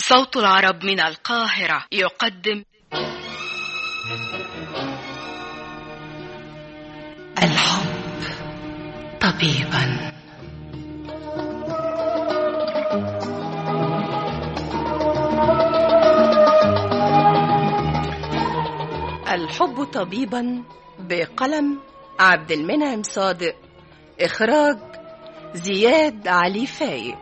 صوت العرب من القاهرة يقدم الحب طبيبا الحب طبيبا بقلم عبد المنعم صادق إخراج زياد علي فايق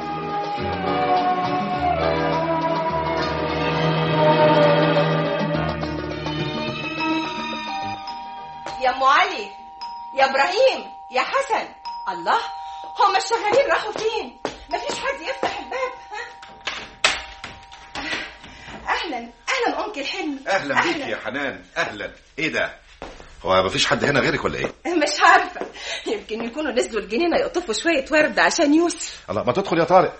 يا ام علي يا ابراهيم يا حسن الله هم الشغالين راحوا فين مفيش حد يفتح الباب ها؟ اهلا اهلا انكل حلمي اهلا بيك يا حنان اهلا ايه ده هو مفيش حد هنا غيرك ولا ايه مش عارفة يمكن يكونوا نزلوا الجنينة يقطفوا شوية ورد عشان يوسف الله ما تدخل يا طارق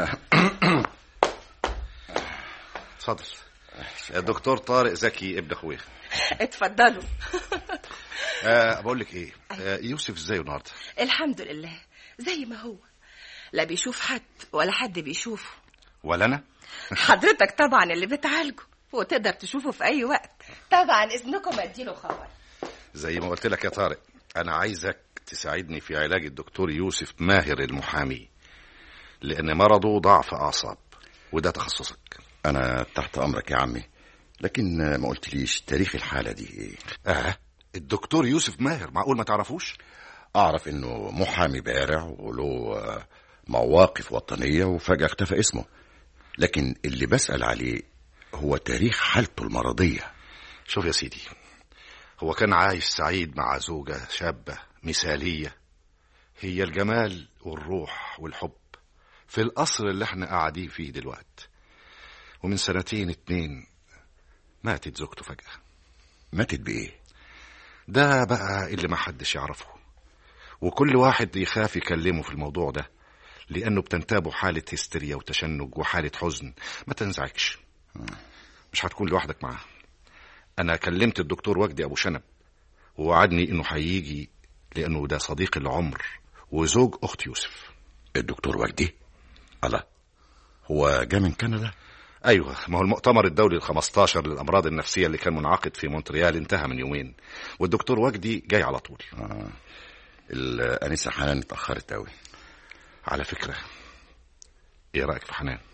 اتفضل الدكتور طارق زكي ابن اخويا اتفضلوا أه بقول لك ايه أه يوسف ازاي النهارده الحمد لله زي ما هو لا بيشوف حد ولا حد بيشوفه ولا انا حضرتك طبعا اللي بتعالجه وتقدر تشوفه في أي وقت طبعا إذنكم أديله خبر زي ما قلت لك يا طارق انا عايزك تساعدني في علاج الدكتور يوسف ماهر المحامي لان مرضه ضعف اعصاب وده تخصصك أنا تحت أمرك يا عمي لكن ما قلتليش تاريخ الحالة دي إيه اه الدكتور يوسف ماهر معقول ما تعرفوش أعرف إنه محامي بارع وله آه، مواقف وطنية وفجأة اختفى اسمه لكن اللي بسأل عليه هو تاريخ حالته المرضية شوف يا سيدي هو كان عايش سعيد مع زوجة شابة مثالية هي الجمال والروح والحب في القصر اللي احنا قاعدين فيه دلوقتي ومن سنتين اتنين ماتت زوجته فجأة ماتت بإيه ده بقى اللي ما حدش يعرفه وكل واحد يخاف يكلمه في الموضوع ده لأنه بتنتابه حالة هستيريا وتشنج وحالة حزن ما تنزعجش مش هتكون لوحدك معاه أنا كلمت الدكتور وجدي أبو شنب ووعدني إنه هيجي لأنه ده صديق العمر وزوج أخت يوسف الدكتور وجدي الله هو جاء من كندا أيوة ما هو المؤتمر الدولي الخمستاشر للأمراض النفسية اللي كان منعقد في مونتريال انتهى من يومين والدكتور وجدي جاي على طول آه. الأنسة حنان اتأخرت أوي على فكرة إيه رأيك في حنان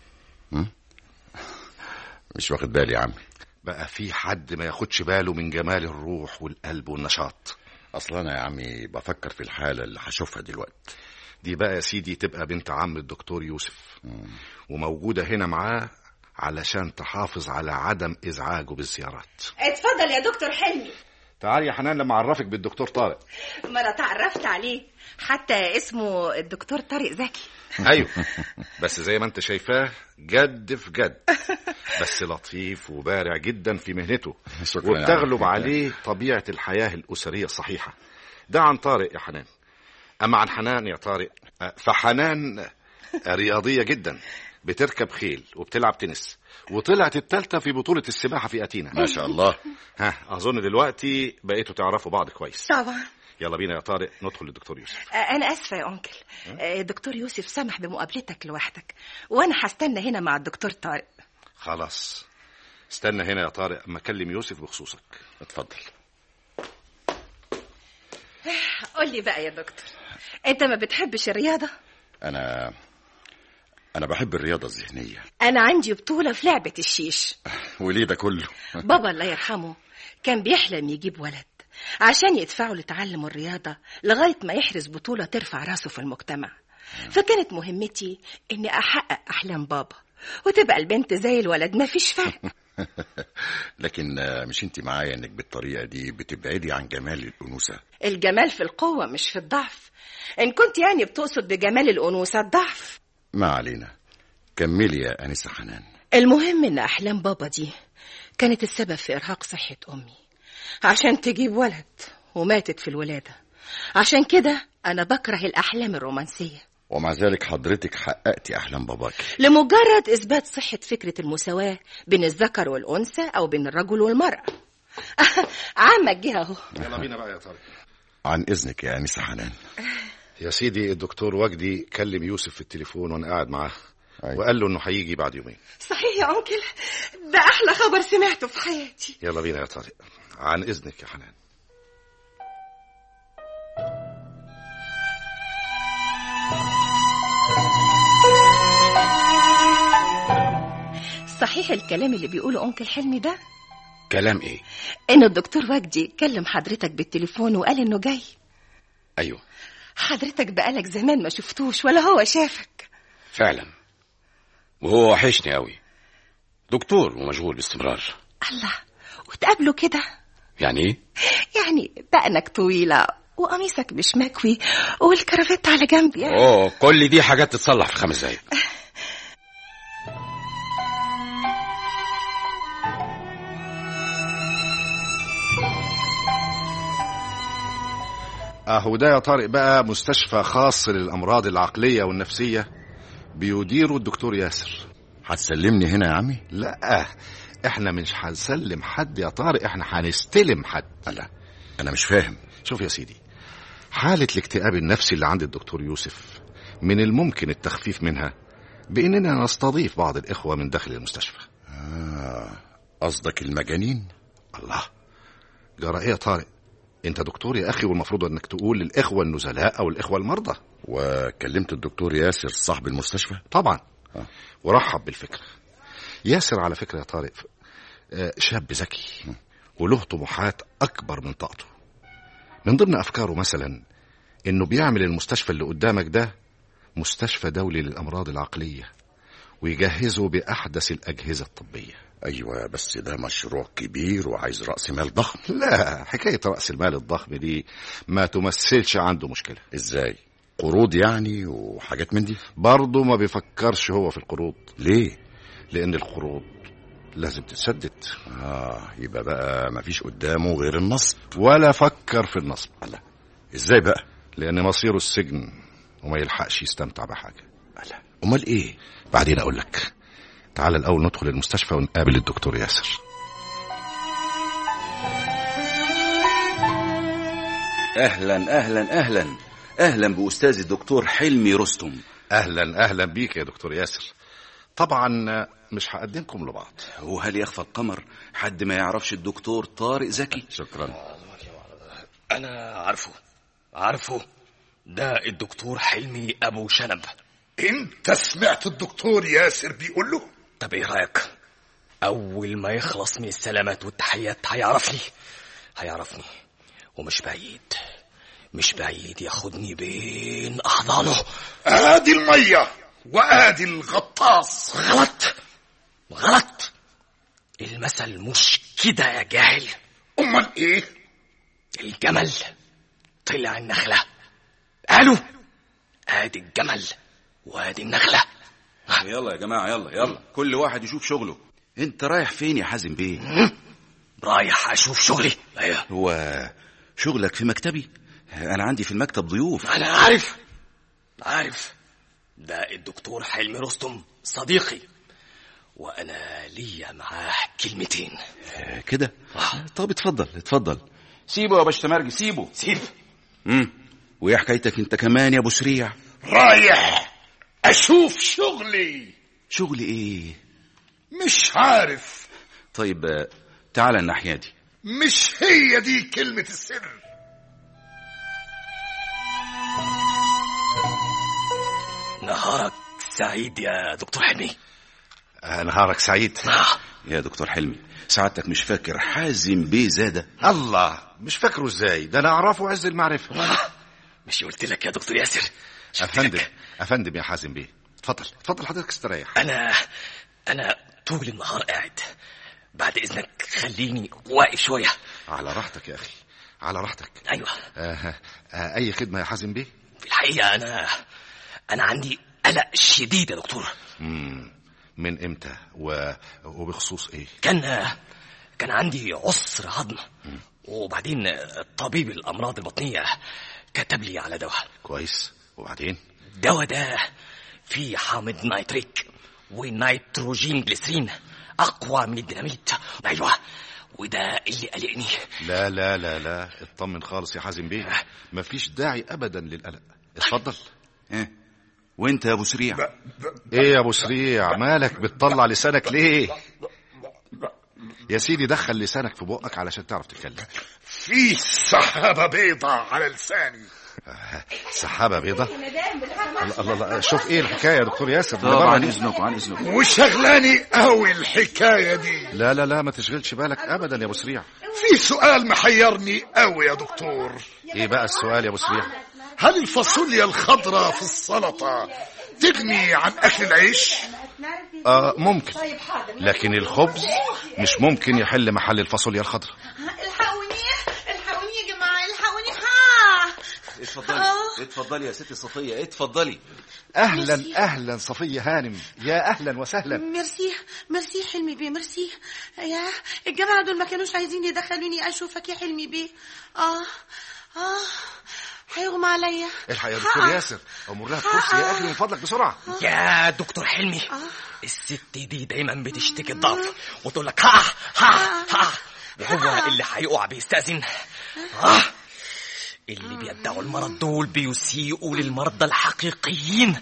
مش واخد بالي يا عمي بقى في حد ما ياخدش باله من جمال الروح والقلب والنشاط أصلا أنا يا عمي بفكر في الحالة اللي هشوفها دلوقتي دي بقى يا سيدي تبقى بنت عم الدكتور يوسف وموجودة هنا معاه علشان تحافظ على عدم إزعاجه بالزيارات اتفضل يا دكتور حلمي تعالي يا حنان لما أعرفك بالدكتور طارق ما انا اتعرفت عليه حتى اسمه الدكتور طارق زكي أيوه بس زي ما أنت شايفاه جد في جد بس لطيف وبارع جدا في مهنته شكراً يا وبتغلب عم. عليه طبيعة الحياة الأسرية الصحيحة ده عن طارق يا حنان أما عن حنان يا طارق آه، فحنان رياضية جدا بتركب خيل وبتلعب تنس وطلعت التالتة في بطولة السباحة في أتينا ما شاء الله ها أظن دلوقتي بقيتوا تعرفوا بعض كويس طبعا يلا بينا يا طارق ندخل للدكتور يوسف انا اسفه يا انكل الدكتور يوسف سمح بمقابلتك لوحدك وانا هستنى هنا مع الدكتور طارق خلاص استنى هنا يا طارق أما أكلم يوسف بخصوصك اتفضل قول لي بقى يا دكتور انت ما بتحبش الرياضه أنا أنا بحب الرياضة الذهنية انا عندي بطوله في لعبه الشيش وليه ده كله بابا الله يرحمه كان بيحلم يجيب ولد عشان يدفعه لتعلم الرياضة لغاية ما يحرز بطولة ترفع راسه في المجتمع فكانت مهمتي إني أحقق أحلام بابا وتبقى البنت زي الولد ما فيش فرق لكن آه، مش انت معايا انك بالطريقة دي بتبعدي عن جمال الأنوثة الجمال في القوة مش في الضعف إن كنت يعني بتقصد بجمال الأنوثة الضعف ما علينا كملي يا أنسة حنان المهم إن أحلام بابا دي كانت السبب في إرهاق صحة أمي عشان تجيب ولد وماتت في الولادة عشان كده أنا بكره الأحلام الرومانسية ومع ذلك حضرتك حققتي أحلام باباك لمجرد إثبات صحة فكرة المساواة بين الذكر والأنثى أو بين الرجل والمرأة عمك جه أهو يلا بينا بقى يا طارق عن إذنك يا أنسة حنان يا سيدي الدكتور وجدي كلم يوسف في التليفون وانا قاعد معاه أيوة. وقال له انه هيجي بعد يومين صحيح يا أنكل ده أحلى خبر سمعته في حياتي يلا بينا يا طارق عن اذنك يا حنان صحيح الكلام اللي بيقوله أنكل حلمي ده كلام ايه إن الدكتور وجدي كلم حضرتك بالتليفون وقال إنه جاي ايوه حضرتك بقالك زمان ما شفتوش ولا هو شافك فعلا وهو وحشني قوي دكتور ومشغول باستمرار الله وتقابلوا كده يعني ايه يعني دقنك طويلة وقميصك مش مكوي والكرافات على جنب يعني اوه كل دي حاجات تتصلح في خمس دقايق اهو ده يا طارق بقى مستشفى خاص للامراض العقليه والنفسيه بيديره الدكتور ياسر هتسلمني هنا يا عمي لا احنا مش هنسلم حد يا طارق احنا هنستلم حد لا انا مش فاهم شوف يا سيدي حالة الاكتئاب النفسي اللي عند الدكتور يوسف من الممكن التخفيف منها بإننا نستضيف بعض الإخوة من داخل المستشفى آه قصدك المجانين الله جرى إيه يا طارق أنت دكتور يا أخي والمفروض أنك تقول للإخوة النزلاء أو الإخوة المرضى وكلمت الدكتور ياسر صاحب المستشفى طبعا آه. ورحب بالفكرة ياسر على فكرة يا طارق آه، شاب ذكي وله طموحات أكبر من طاقته من ضمن أفكاره مثلا إنه بيعمل المستشفى اللي قدامك ده مستشفى دولي للأمراض العقلية ويجهزه بأحدث الأجهزة الطبية ايوه بس ده مشروع كبير وعايز راس مال ضخم لا حكاية رأس المال الضخم دي ما تمثلش عنده مشكلة ازاي قروض يعني وحاجات من دي برضه ما بيفكرش هو في القروض ليه لأن القروض لازم تتسدد اه يبقى بقى مفيش قدامه غير النصب ولا فكر في النصب لا ازاي بقى لأن مصيره السجن وما يلحقش يستمتع بحاجة لا امال ايه بعدين أقول لك تعال الأول ندخل المستشفى ونقابل الدكتور ياسر اهلا اهلا اهلا اهلا باستاذ الدكتور حلمي رستم أهلا أهلا بيك يا دكتور ياسر طبعا مش هقدمكم لبعض وهل يخفى القمر حد ما يعرفش الدكتور طارق زكي شكرا انا عارفه عارفه ده الدكتور حلمي ابو شنب انت سمعت الدكتور ياسر بيقول له طب ايه رايك اول ما يخلص من السلامات والتحيات هيعرفني هيعرفني ومش بعيد مش بعيد ياخدني بين احضانه ادي الميه وادي الغطاس غلط غلط المثل مش كده يا جاهل امال ايه الجمل طلع النخلة قالوا ادي الجمل وادي النخلة يلا يا جماعه يلا يلا كل واحد يشوف شغله انت رايح فين يا حازم بيه رايح اشوف شغلي ايوه هو شغلك في مكتبي انا عندي في المكتب ضيوف انا عارف عارف ده الدكتور حلمي رستم صديقي وانا ليا معاه كلمتين آه، كده طب اتفضل اتفضل سيبه يا باشا تمرجي سيبه سيب امم وايه حكايتك انت كمان يا ابو سريع رايح اشوف شغلي شغل ايه مش عارف طيب آه، تعالى الناحيه دي مش هي دي كلمة السر نهارك سعيد يا دكتور حلمي آه، نهارك سعيد آه، يا دكتور حلمي سعادتك مش فاكر حازم بيه زاده الله مش فاكره ازاي ده انا اعرفه عز المعرفه مش قلت لك يا دكتور ياسر شفت افندم لك. افندم يا حازم بيه اتفضل اتفضل حضرتك استريح انا انا طول النهار قاعد بعد اذنك خليني واقف شويه على راحتك يا اخي على راحتك ايوه آه آه اي خدمه يا حازم بيه في الحقيقه انا انا عندي قلق شديد يا دكتور مم. من امتى و... وبخصوص ايه كان كان عندي عسر هضم وبعدين طبيب الامراض البطنيه كتب لي على دواء كويس وبعدين الدواء ده فيه حامض نيتريك ونيتروجين جليسرين اقوى من الديناميت ايوه وده اللي قلقني لا لا لا لا اطمن خالص يا حازم بيه مفيش داعي ابدا للقلق اتفضل ها وانت يا ابو سريع ايه يا ابو سريع مالك بتطلع لسانك ليه يا سيدي دخل لسانك في بقك علشان تعرف تتكلم في سحابة بيضة على لساني سحابه بيضة الله الله الله شوف ايه الحكايه يا دكتور ياسر ده طب بره عن دي. اذنكم عن اذنكم وشغلاني قوي الحكاية دي لا لا لا ما تشغلش بالك ابدا يا ابو سريع في سؤال محيرني قوي يا دكتور ايه بقى السؤال يا ابو سريع هل الفاصوليا الخضراء في السلطة تغني عن أكل العيش؟ آه ممكن لكن الخبز مش ممكن يحل محل الفاصوليا الخضراء الحقوني الحقوني يا جماعة الحقوني ها اتفضلي اتفضلي يا ستي صفيه اتفضلي اهلا اهلا صفيه هانم يا اهلا وسهلا ميرسي ميرسي حلمي بيه ميرسي يا الجماعة دول ما كانوش عايزين يدخلوني أشوفك يا حلمي بيه آه آه هيغمى عليا الحق يا دكتور ها. ياسر امر لها الكرسي يا اخي من فضلك بسرعه يا دكتور حلمي الست دي دايما بتشتكي الضعف وتقول لك ها ها ها وهو اللي هيقع بيستأذن ها اللي بيدعوا المرض دول بيسيئوا للمرضى الحقيقيين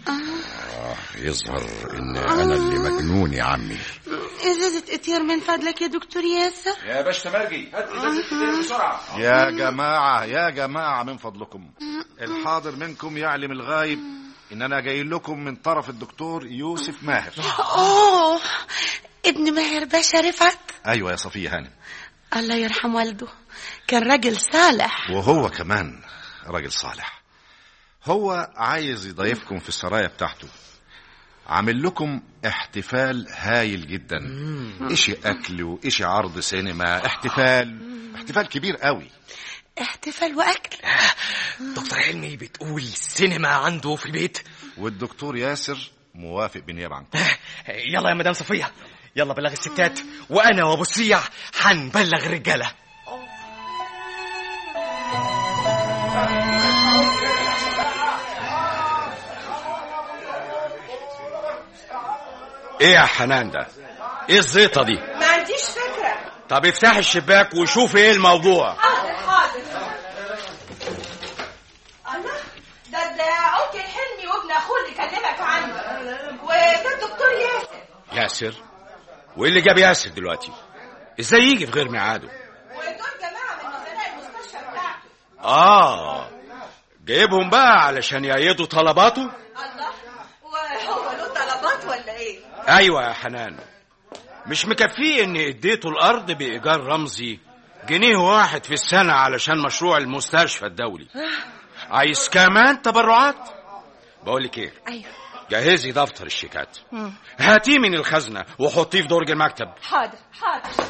يظهر ان انا اللي مجنون يا عمي إزازة إتير من فضلك يا دكتور ياسر يا باشا مرجي هات ازازه بسرعه يا جماعه يا جماعه من فضلكم الحاضر منكم يعلم الغايب ان انا جاي لكم من طرف الدكتور يوسف ماهر أوه ابن ماهر باشا رفعت ايوه يا صفيه هانم الله يرحم والده كان راجل صالح وهو كمان راجل صالح هو عايز يضيفكم في السرايا بتاعته عامل لكم احتفال هايل جدا اشي اكل واشي عرض سينما احتفال احتفال كبير قوي احتفال وأكل دكتور حلمي بتقول سينما عنده في البيت والدكتور ياسر موافق بالنيابه عنكم يلا يا مدام صفية يلا بلغ الستات وانا وابو سريع هنبلغ الرجاله ايه يا حنان ده ايه الزيطه دي ما عنديش فكرة طب افتح الشباك وشوف ايه الموضوع حاضر حاضر الله ده ده أنكل حلمي وابن أخوه اللي كلمك عنه وده الدكتور ياسر ياسر وايه اللي جاب ياسر دلوقتي ازاي يجي في غير ميعاده ودول جماعة من نظراء المستشفى بتاعته اه جايبهم بقى علشان يأيدوا طلباته الله وهو له طلبات ولا إيه؟ ايوه يا حنان مش مكفيه اني اديته الارض بايجار رمزي جنيه واحد في السنه علشان مشروع المستشفى الدولي عايز كمان تبرعات بقول لك ايه أيوه جهزي دفتر الشيكات هاتيه من الخزنه وحطيه في درج المكتب حاضر حاضر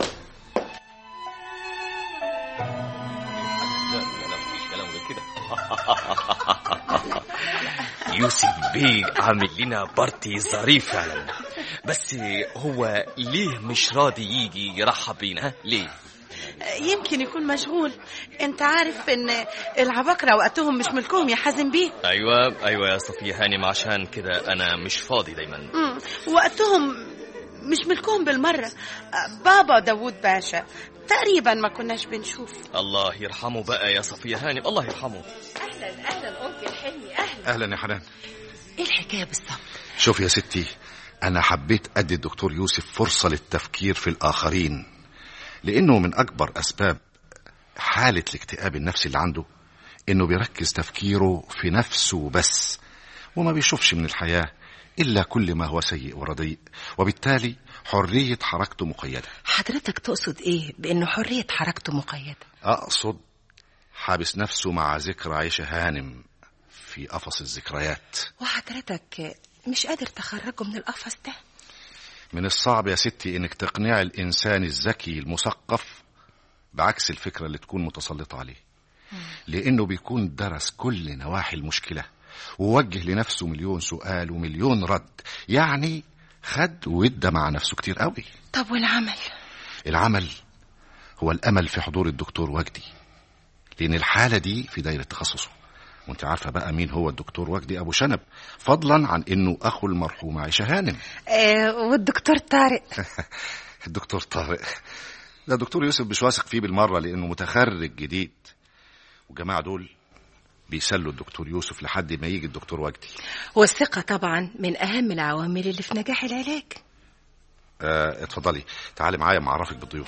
يوسف بيه عامل لنا بارتي ظريف فعلا بس هو ليه مش راضي يجي يرحب بينا ها؟ ليه يمكن يكون مشغول انت عارف ان العباقرة وقتهم مش ملكهم يا حازم بيه ايوه ايوه يا صفية هانم عشان كده انا مش فاضي دايما مم. وقتهم مش ملكهم بالمرة بابا داوود باشا تقريبا ما كناش بنشوف الله يرحمه بقى يا صفية هانم الله يرحمه أهلا أهلا أنكل حلمي أهلا اهلا يا حنان إيه الحكاية بالظبط؟ شوف يا ستي انا حبيت ادي الدكتور يوسف فرصه للتفكير في الاخرين لانه من اكبر اسباب حاله الاكتئاب النفسي اللي عنده انه بيركز تفكيره في نفسه بس وما بيشوفش من الحياه الا كل ما هو سيء ورديء وبالتالي حريه حركته مقيده حضرتك تقصد إيه بإنه حرية حركته مقيدة؟ اقصد حابس نفسه مع ذكرى عيشه هانم في قفص الذكريات وحضرتك مش قادر تخرجه من القفص ده؟ من الصعب يا ستي انك تقنعي الانسان الذكي المثقف بعكس الفكره اللي تكون متسلطه عليه لانه بيكون درس كل نواحي المشكله ووجه لنفسه مليون سؤال ومليون رد يعني خد وادى مع نفسه كتير قوي طب والعمل؟ العمل هو الامل في حضور الدكتور وجدي لان الحاله دي في دايره تخصصه وانت عارفه بقى مين هو الدكتور وجدي ابو شنب فضلا عن انه اخو المرحومه عائشه هانم آه والدكتور طارق الدكتور طارق لا الدكتور يوسف مش واثق فيه بالمره لانه متخرج جديد والجماعه دول بيسلوا الدكتور يوسف لحد ما يجي الدكتور وجدي والثقة طبعا من أهم العوامل اللي في نجاح العلاج آه اتفضلي تعالي معايا معرفك بالضيوف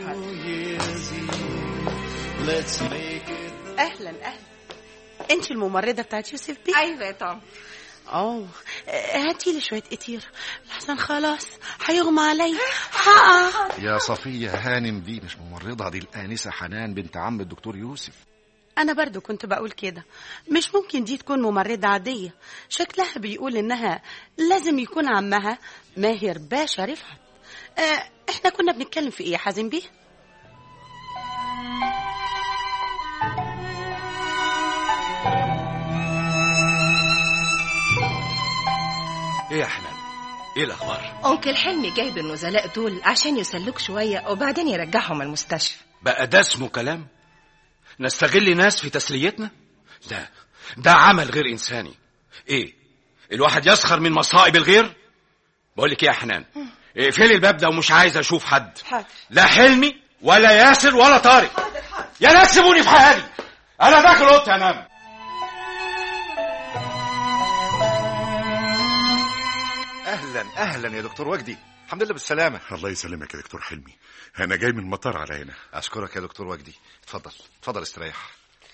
اهلا اهلا انت الممرضه بتاعت يوسف بيه أيوة يا طعم اه هاتي لي شويه كتير لحسن خلاص هيغمى علي حقا يا صفية هانم دي مش ممرضة دي الآنسة حنان بنت عم الدكتور يوسف انا برضو كنت بقول كده مش ممكن دي تكون ممرضه عاديه شكلها بيقول انها لازم يكون عمها ماهر باشا رفعت آه احنا كنا بنتكلم في ايه يا حازم بيه ايه يا حنان ايه الاخبار أنكل حلمي جايب النزلاء دول عشان يسلوك شوية وبعدين يرجعهم المستشفى بقى ده اسمه كلام نستغل ناس في تسليتنا ده ده عمل غير انساني ايه الواحد يسخر من مصائب الغير بقول لك ايه يا حنان اقفلي الباب ده ومش عايز اشوف حد حاضر لا حلمي ولا ياسر ولا طارق يا ناس سيبوني في حالي انا داخل اوضتي انام أهلا أهلا يا دكتور وجدي الحمد لله بالسلامة الله يسلمك يا دكتور حلمي انا جاي من المطار على هنا أشكرك يا دكتور وجدي اتفضل اتفضل استريح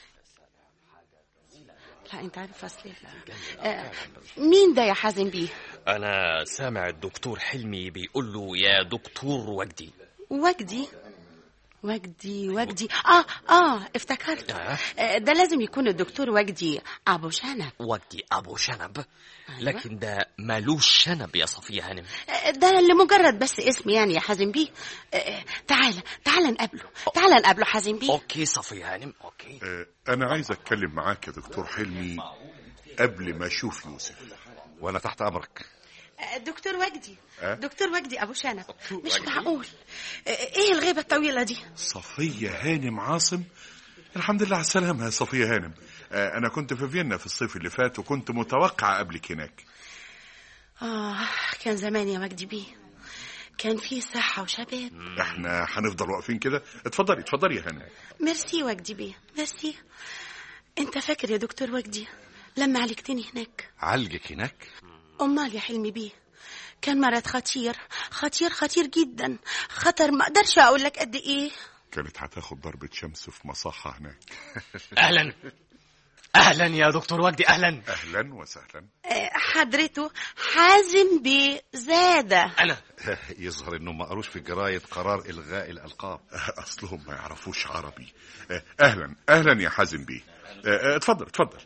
لا انت عارف اصلي آه مين ده يا حازم بيه انا سامع الدكتور حلمي بيقول له يا دكتور وجدي وجدي وجدي وجدي اه اه افتكرت آه. آه، ده لازم يكون الدكتور وجدي ابو شنب وجدي ابو شنب لكن ده مالوش شنب يا صفية هانم آه، ده لمجرد بس اسم يعني يا حازم بيه آه، آه، تعالى تعالى نقابله تعالى نقابله حازم بيه اوكي صفية هانم اوكي آه، انا عايز اتكلم معاك يا دكتور حلمي قبل ما اشوف يوسف وأنا تحت أمرك آه، دكتور وجدي آه؟ دكتور وجدي ابو شنب مش معقول آه، ايه الغيبه الطويله دي صفية هانم عاصم الحمد لله على السلامة يا صفية هانم آه، أنا كنت في فيينا في الصيف اللي فات وكنت متوقع قبلك هناك اه كان زمان يا مجدي بيه كان في صحه وشباب احنا هنفضل واقفين كده اتفضلي اتفضلي يا هانم ميرسي وجدي بيه ميرسي انت فاكر يا دكتور وجدي لما عالجتني هناك عالجك هناك امال يا حلمي بيه كان مرض خطير خطير خطير جدا خطر ما اقدرش اقول لك قد ايه كانت هتاخد ضربة شمس في مصحة هناك اهلا اهلا يا دكتور وجدي اهلا أهلا وسهلا آه، حضرته حازم بيه زاده انا يظهر إنهم ما قروش في الجرايد قرار إلغاء الألقاب آه، أصلهم ما يعرفوش عربي آه، أهلا أهلا يا حازم بيه آه، آه، اتفضل اتفضل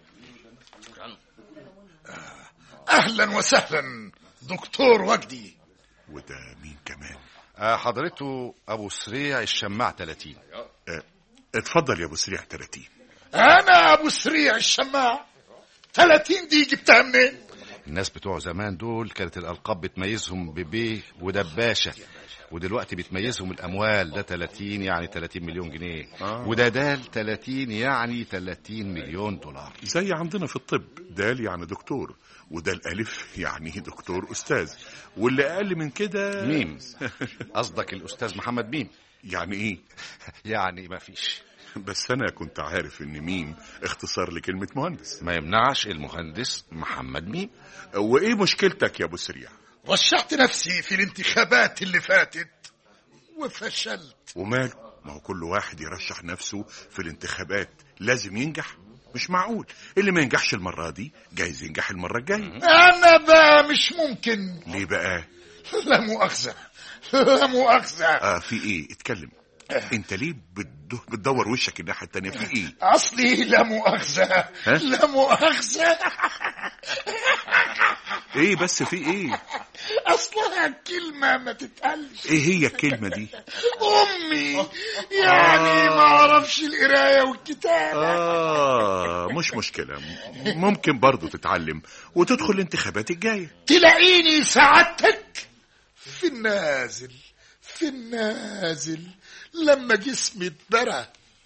اهلا وسهلا دكتور وجدي وده مين كمان آه حضرته أبو سريع الشماع 30 آه، اتفضل يا أبو سريع 30 انا ابو سريع الشماع 30 دي جبتها منين الناس بتوع زمان دول كانت الألقاب بتميزهم ببيه ودباشة ودلوقتي بتميزهم الأموال ده 30 يعني 30 مليون جنيه آه. وده دال 30 يعني 30 مليون دولار زي عندنا في الطب دال يعني دكتور وده الألف يعني دكتور أستاذ واللي أقل من كده ميم قصدك الأستاذ محمد ميم يعني إيه يعني ما فيش بس أنا كنت عارف إن ميم اختصار لكلمة مهندس ما يمنعش المهندس محمد ميم وإيه مشكلتك يا أبو سريع رشحت نفسي في الانتخابات اللي فاتت وفشلت وماله ما هو كل واحد يرشح نفسه في الانتخابات لازم ينجح مش معقول اللي ما ينجحش المرة دي جايز ينجح المرة الجاية انا بقى مش ممكن ليه بقى لا مؤاخذة لا مؤاخذة آه في ايه اتكلم انت ليه بتدو- بتدور وشك الناحية التانية في ايه اصلي لا مؤاخذة ها؟ لا مؤاخذة ايه بس في ايه اصلها كلمة ما تتقالش ايه هي الكلمة دي امي يعني ما اعرفش القراية والكتابة اه مش مشكلة م- ممكن برضو تتعلم وتدخل الانتخابات الجاية تلاقيني سعادتك في النازل في النازل لما جسمي اتبرى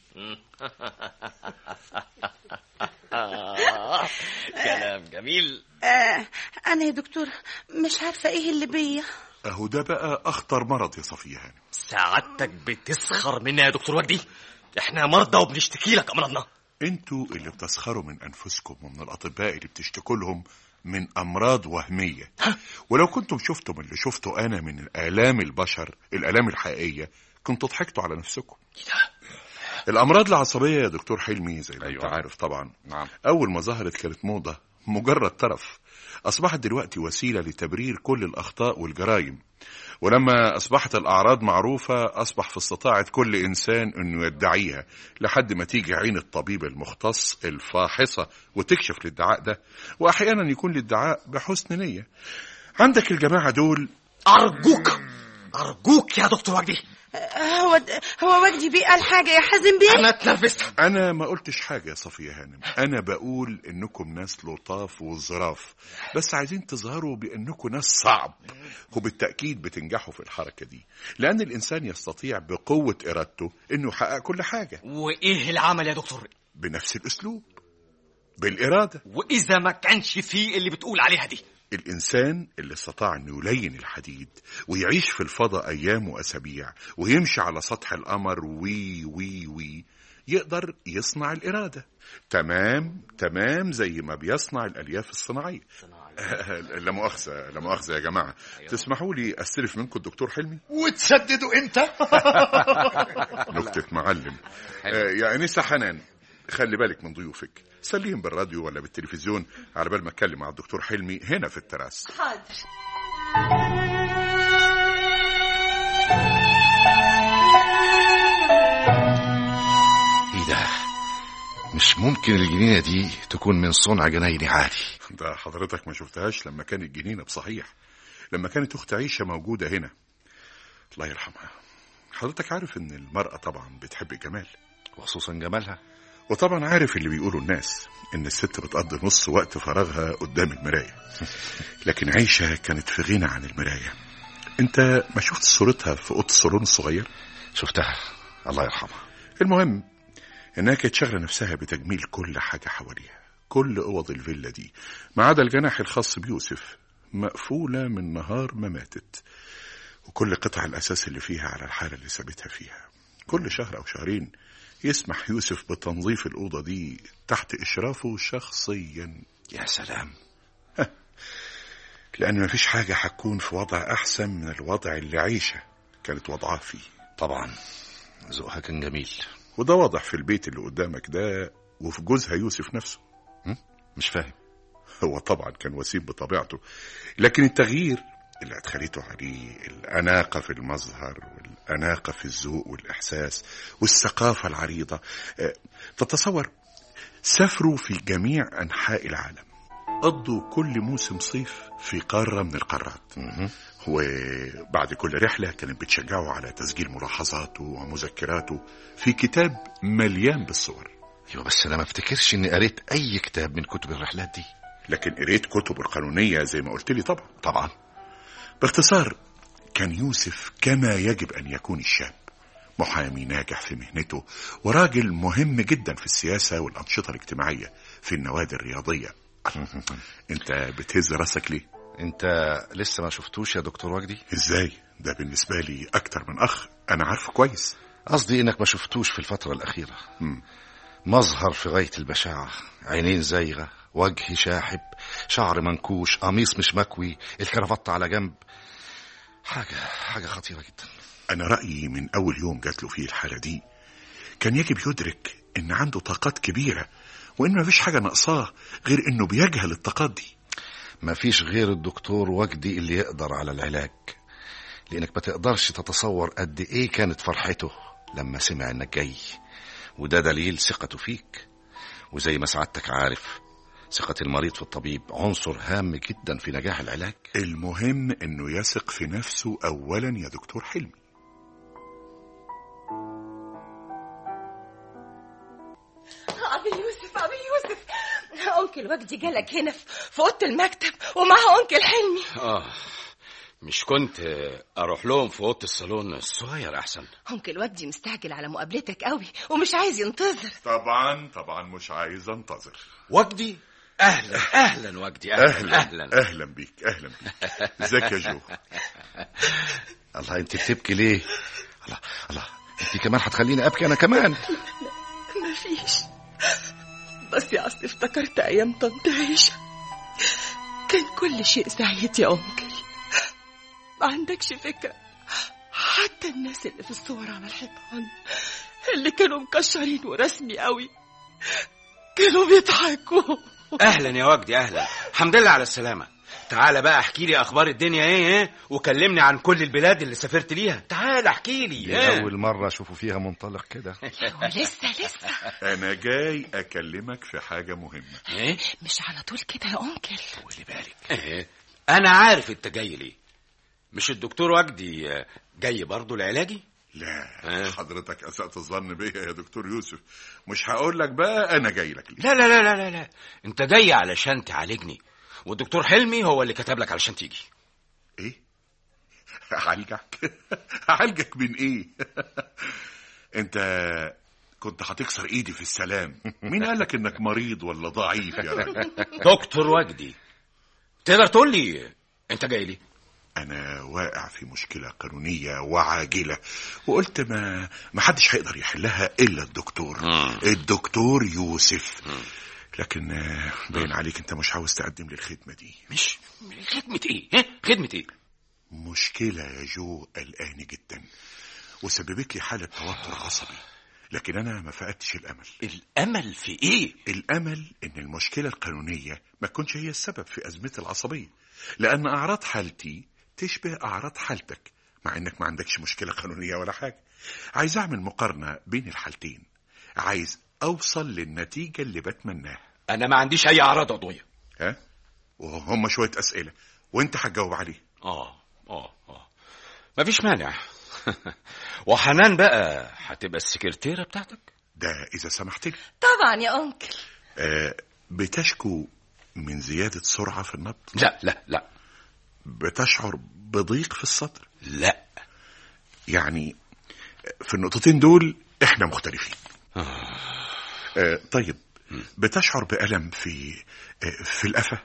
كلام جميل آه انا يا دكتور مش عارفه ايه اللي بيا اهو ده بقى اخطر مرض يا صفية هانم سعادتك بتسخر منا يا دكتور وجدي احنا مرضى وبنشتكي لك امراضنا انتوا اللي بتسخروا من انفسكم ومن الاطباء اللي بتشتكوا لهم من امراض وهميه ولو كنتم شفتم اللي شفته انا من الام البشر الالام الحقيقيه كنتوا ضحكتوا على نفسكم الامراض العصبيه يا دكتور حلمي زي ما أيوة. انت عارف طبعا نعم اول ما ظهرت كانت موضه مجرد طرف اصبحت دلوقتي وسيله لتبرير كل الاخطاء والجرائم ولما أصبحت الأعراض معروفة أصبح في استطاعة كل إنسان أنه يدعيها لحد ما تيجي عين الطبيب المختص الفاحصة وتكشف الادعاء ده وأحيانا يكون الادعاء بحسن نية عندك الجماعة دول أرجوك أرجوك يا دكتور وجدي هو هو وجدي بيه قال حاجة يا حازم بيه أنا اتنرفزت أنا ما قلتش حاجة يا صفية هانم أنا بقول إنكم ناس لطاف وظراف بس عايزين تظهروا بإنكم ناس صعب وبالتأكيد بتنجحوا في الحركة دي لأن الإنسان يستطيع بقوة إرادته إنه يحقق كل حاجة وإيه العمل يا دكتور بنفس الأسلوب بالإرادة وإذا ما كانش فيه اللي بتقول عليها دي الإنسان اللي استطاع أنه يلين الحديد ويعيش في الفضاء أيام وأسابيع ويمشي على سطح القمر وي وي وي يقدر يصنع الإرادة تمام تمام زي ما بيصنع الألياف الصناعية لا مؤاخذة لا مؤاخذة يا جماعة تسمحوا لي أستلف منكم الدكتور حلمي وتسددوا امتى نكتة معلم آه، يا أنسة حنان خلي بالك من ضيوفك سليهم بالراديو ولا بالتلفزيون على بال ما اتكلم مع الدكتور حلمي هنا في التراس حاضر ايه ده مش ممكن الجنينة دي تكون من صنع جنايني عادي ده حضرتك ما شفتهاش لما كانت جنينة بصحيح لما كانت أخت عيشة موجودة هنا الله يرحمها حضرتك عارف إن المرأة طبعا بتحب الجمال وخصوصا جمالها وطبعا عارف اللي بيقوله الناس إن الست بتقضي نص وقت فراغها قدام المراية لكن عيشة كانت في غنى عن المراية أنت ما شفت صورتها في أوضة الصالون الصغير شفتها الله يرحمها المهم إنها كانت شاغلة نفسها بتجميل كل حاجة حواليها كل أوض الفيلا دي ما عدا الجناح الخاص بيوسف مقفولة من نهار ما ماتت وكل قطع الأساس اللي فيها على الحالة اللي سابتها فيها كل شهر أو شهرين يسمح يوسف بتنظيف الأوضة دي تحت إشرافه شخصيا يا سلام لأن مفيش حاجة هتكون في وضع أحسن من الوضع اللي عيشة كانت وضعها فيه طبعا ذوقها كان جميل وده واضح في البيت اللي قدامك ده وفي جوزها يوسف نفسه مش فاهم هو طبعا كان وسيم بطبيعته لكن التغيير اللي أدخلته عليه الأناقة في المظهر والأناقة في الذوق والإحساس والثقافة العريضة آه، تتصور سافروا في جميع أنحاء العالم قضوا كل موسم صيف في قارة من القارات وبعد كل رحلة كانت بتشجعه على تسجيل ملاحظاته ومذكراته في كتاب مليان بالصور ايوه بس انا ما افتكرش اني قريت اي كتاب من كتب الرحلات دي لكن قريت كتب القانونية زي ما قلت لي طبعا طبعا باختصار كان يوسف كما يجب أن يكون الشاب محامي ناجح في مهنته وراجل مهم جدا في السياسة والأنشطة الاجتماعية في النوادي الرياضية انت بتهز راسك ليه انت لسه ما شفتوش يا دكتور وجدي ازاي ده بالنسبة لي أكتر من أخ أنا عارفه كويس قصدي انك ما شفتوش في الفترة الأخيرة مم. مظهر في غاية البشاعة عينين زايغة وجه شاحب شعر منكوش قميص مش مكوي الكرافتة على جنب حاجة حاجة خطيرة جدا أنا رأيي من أول يوم جات له فيه الحالة دي كان يجب يدرك إن عنده طاقات كبيرة وإن مفيش حاجة ناقصاه غير إنه بيجهل الطاقات دي مفيش غير الدكتور وجدي اللي يقدر على العلاج لأنك ما تقدرش تتصور قد إيه كانت فرحته لما سمع إنك جاي وده دليل ثقته فيك وزي ما سعادتك عارف ثقة المريض في الطبيب عنصر هام جدا في نجاح العلاج المهم إنه يثق في نفسه أولا يا دكتور حلمي أبي يوسف أبي يوسف أنكل وجدي جالك هنا في في أوضة المكتب ومعه أنكل حلمي اه مش كنت اروح لهم في اوضه الصالون الصغير احسن أنكل وجدي مستعجل على مقابلتك قوي ومش عايز ينتظر طبعا طبعا مش عايز انتظر وجدي اهلا اهلا وجدي اهلا أهلا أهلا بيك أهلا بيك ازيك يا جو الله انت بتبكي ليه الله الله انت كمان هتخليني ابكي انا كمان مفيش بس يا أصلي افتكرت أيام طنط عيشة كان كل شيء سعيد يا أنكل ما عندكش فكرة حتى الناس اللي في الصور على الحيطان اللي كانوا مكشرين ورسمي قوي كانوا بيضحكوا اهلا يا وجدي اهلا الحمد لله على السلامه تعال بقى احكي لي اخبار الدنيا ايه ايه وكلمني عن كل البلاد اللي سافرت ليها تعال احكي لي دي إيه؟ أول مرة أشوفه فيها منطلق كده ولسه لسه انا جاي اكلمك في حاجه مهمه ايه مش على طول كده يا أنكل خلي بالك ايه انا عارف انت جاي ليه مش الدكتور وجدي آه، جاي برضه لعلاجي لا حضرتك اسأت الظن بيا يا دكتور يوسف مش هقول لك بقى انا جاي لك ليه لا لا لا لا لا لا انت جاي علشان تعالجني والدكتور حلمي هو اللي كتب لك علشان تيجي ايه اعالجك اعالجك من ايه انت كنت هتكسر ايدي في السلام مين قالك انك مريض ولا ضعيف يا راجل دكتور وجدي تقدر تقول لي انت جاي ليه انا واقع في مشكله قانونيه وعاجله وقلت ما ما حدش هيقدر يحلها الا الدكتور الدكتور يوسف لكن آه، باين عليك انت مش عاوز تقدم لي الخدمه دي مش خدمة ايه؟ ها؟ خدمة ايه؟ مشكله يا جو قلقاني جدا وسببت لي حاله توتر عصبي لكن انا ما فقدتش الامل الامل في ايه الامل ان المشكله القانونيه ما تكونش هي السبب في ازمتي العصبيه لان اعراض حالتي تشبه اعراض حالتك مع انك ما عندكش مشكله قانونيه ولا حاجه عايز اعمل مقارنه بين الحالتين عايز اوصل للنتيجه اللي بتمناها انا ما عنديش اي اعراض عضويه ها وهم شويه اسئله وانت هتجاوب عليه اه اه اه مفيش مانع وحنان بقى هتبقى السكرتيرة بتاعتك ده اذا سمحت لي طبعا يا أنكل آه بتشكو من زياده سرعه في النبض لا لا لا بتشعر بضيق في الصدر لا يعني في النقطتين دول احنا مختلفين آه طيب بتشعر بألم في آه في القفا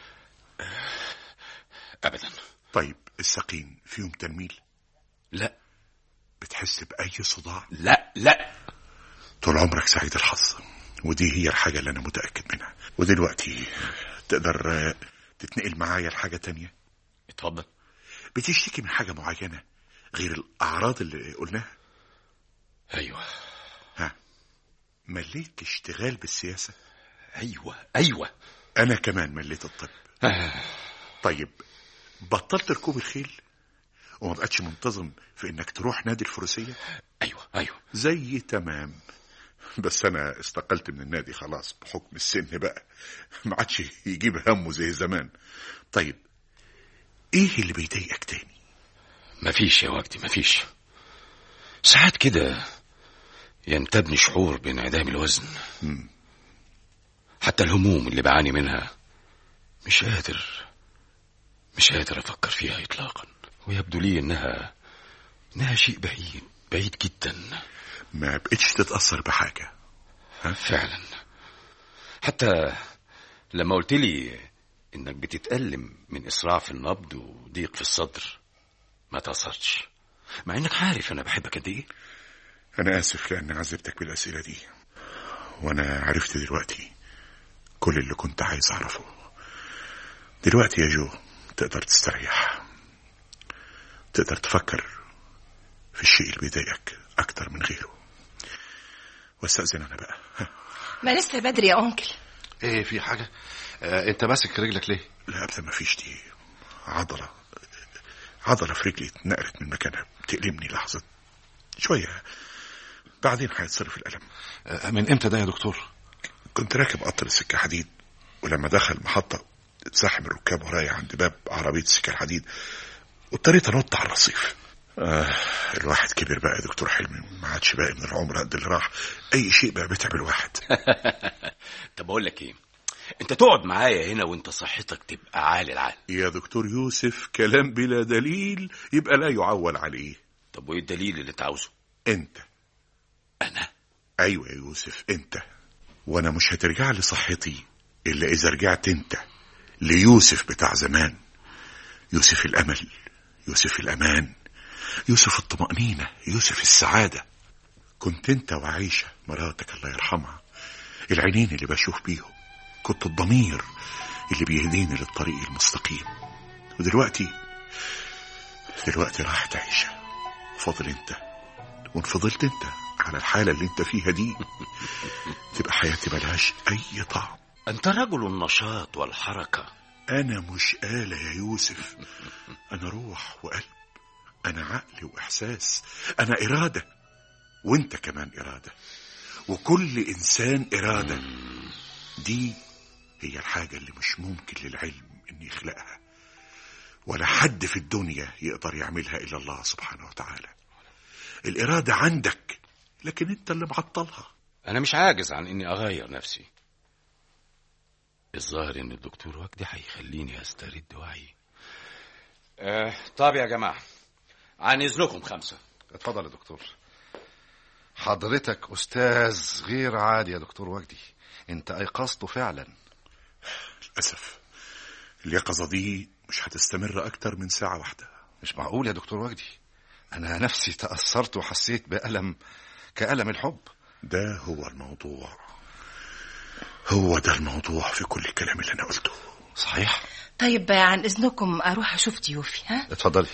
ابدا طيب الساقين فيهم تنميل لا بتحس بأي صداع لا لا طول عمرك سعيد الحظ ودي هي الحاجة اللي أنا متأكد منها ودلوقتي تقدر آه، تتنقل معايا لحاجة تانية اتفضل بتشتكي من حاجة معينة غير الأعراض اللي قلناها ايوه ها مليت اشتغال بالسياسة ايوه ايوه أنا كمان مليت الطب طيب بطلت ركوب الخيل وما بقتش منتظم في انك تروح نادي الفروسية ايوه ايوه زي تمام بس انا استقلت من النادي خلاص بحكم السن بقى ما عادش يجيب همه زي زمان طيب ايه اللي بيضايقك تاني مفيش يا وجدي مفيش ساعات كده ينتابني شعور بانعدام الوزن حتى الهموم اللي بعاني منها مش قادر مش قادر افكر فيها اطلاقا ويبدو لي انها انها شيء بعيد بعيد جدا ما بقتش تتأثر بحاجة فعلا حتى لما قلت لي انك بتتألم من اسراع في النبض وضيق في الصدر ما تأثرتش مع انك عارف انا بحبك قد ايه انا اسف لان عذبتك بالاسئلة دي وانا عرفت دلوقتي كل اللي كنت عايز اعرفه دلوقتي يا جو تقدر تستريح تقدر تفكر في الشيء اللي بيضايقك اكتر من غيره واستأذن انا بقى ما لسه بدري يا أنكل ايه في حاجة آه انت ماسك رجلك ليه لا ابدا ما فيش دي عضلة عضلة في رجلي اتنقلت من مكانها بتألمني لحظة شوية بعدين هيتصرف الألم آه من امتى ده يا دكتور كنت راكب قطر السكة حديد ولما دخل المحطة اتزاحم الركاب ورايا عند باب عربية السكة الحديد واضطريت انط على الرصيف آه الواحد كبر بقى يا دكتور حلمي ما عادش باقي من العمر قد اللي راح اي شيء بقى بيتعب الواحد طب اقول لك ايه انت تقعد معايا هنا وانت صحتك تبقى عالي العال يا دكتور يوسف كلام بلا دليل يبقى لا يعول عليه طب وايه الدليل اللي انت عاوزه انت انا ايوه يا يوسف انت وانا مش هترجع لي صحتي الا اذا رجعت انت ليوسف بتاع زمان يوسف الامل يوسف الامان يوسف الطمأنينة يوسف السعادة كنت انت وعيشة مراتك الله يرحمها العينين اللي بشوف بيهم كنت الضمير اللي بيهديني للطريق المستقيم ودلوقتي دلوقتي راحت عيشة فاضل انت وان فضلت انت على الحالة اللي انت فيها دي تبقى حياتي ملهاش اي طعم أنت رجل النشاط والحركة انا مش آلة يا يوسف انا روح وقلب انا عقل واحساس انا ارادة وانت كمان ارادة وكل انسان ارادة دي هي الحاجة اللي مش ممكن للعلم ان يخلقها ولا حد في الدنيا يقدر يعملها الا الله سبحانه وتعالى الارادة عندك لكن انت اللي معطلها أنا مش عاجز عن إني أغير نفسي الظاهر إن الدكتور وجدي هيخليني أسترد وعي آه طب يا جماعة عن إذنكم خمسة اتفضل يا دكتور حضرتك أستاذ غير عادي يا دكتور وجدي أنت أيقظته فعلا للأسف اليقظة دي مش هتستمر أكتر من ساعة واحدة مش معقول يا دكتور وجدي أنا نفسي تأثرت وحسيت بألم كألم الحب ده هو الموضوع هو ده الموضوع في كل الكلام اللي أنا قلته صحيح طيب عن إذنكم أروح أشوف ضيوفي ها اتفضلي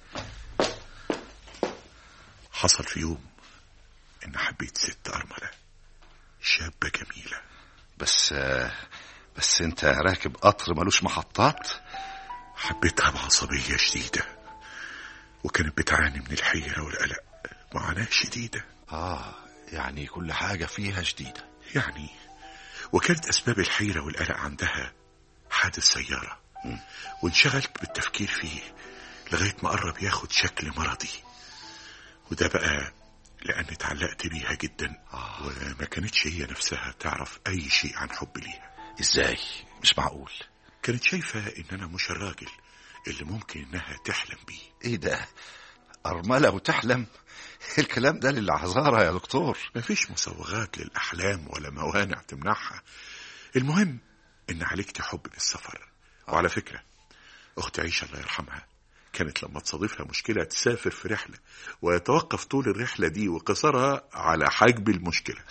حصل في يوم إن حبيت ست أرملة شابة جميلة بس بس أنت راكب قطر ملوش محطات حبيتها بعصبية شديدة وكانت بتعاني من الحيرة والقلق معاناة شديدة آه يعني كل حاجة فيها جديدة يعني وكانت أسباب الحيرة والقلق عندها حادث سيارة وانشغلت بالتفكير فيه لغاية ما قرب ياخد شكل مرضي وده بقى لأني اتعلقت بيها جدا آه. وما كانتش هي نفسها تعرف أي شيء عن حب ليها إزاي مش معقول كانت شايفة إن أنا مش الراجل اللي ممكن إنها تحلم بيه إيه ده أرملة وتحلم الكلام ده للعذارى يا دكتور مفيش مسوغات للأحلام ولا موانع تمنعها المهم إن عليك حب بالسفر وعلى فكرة أختي عيشة الله يرحمها كانت لما تصادفها مشكلة تسافر في رحلة ويتوقف طول الرحلة دي وقصرها على حجب المشكلة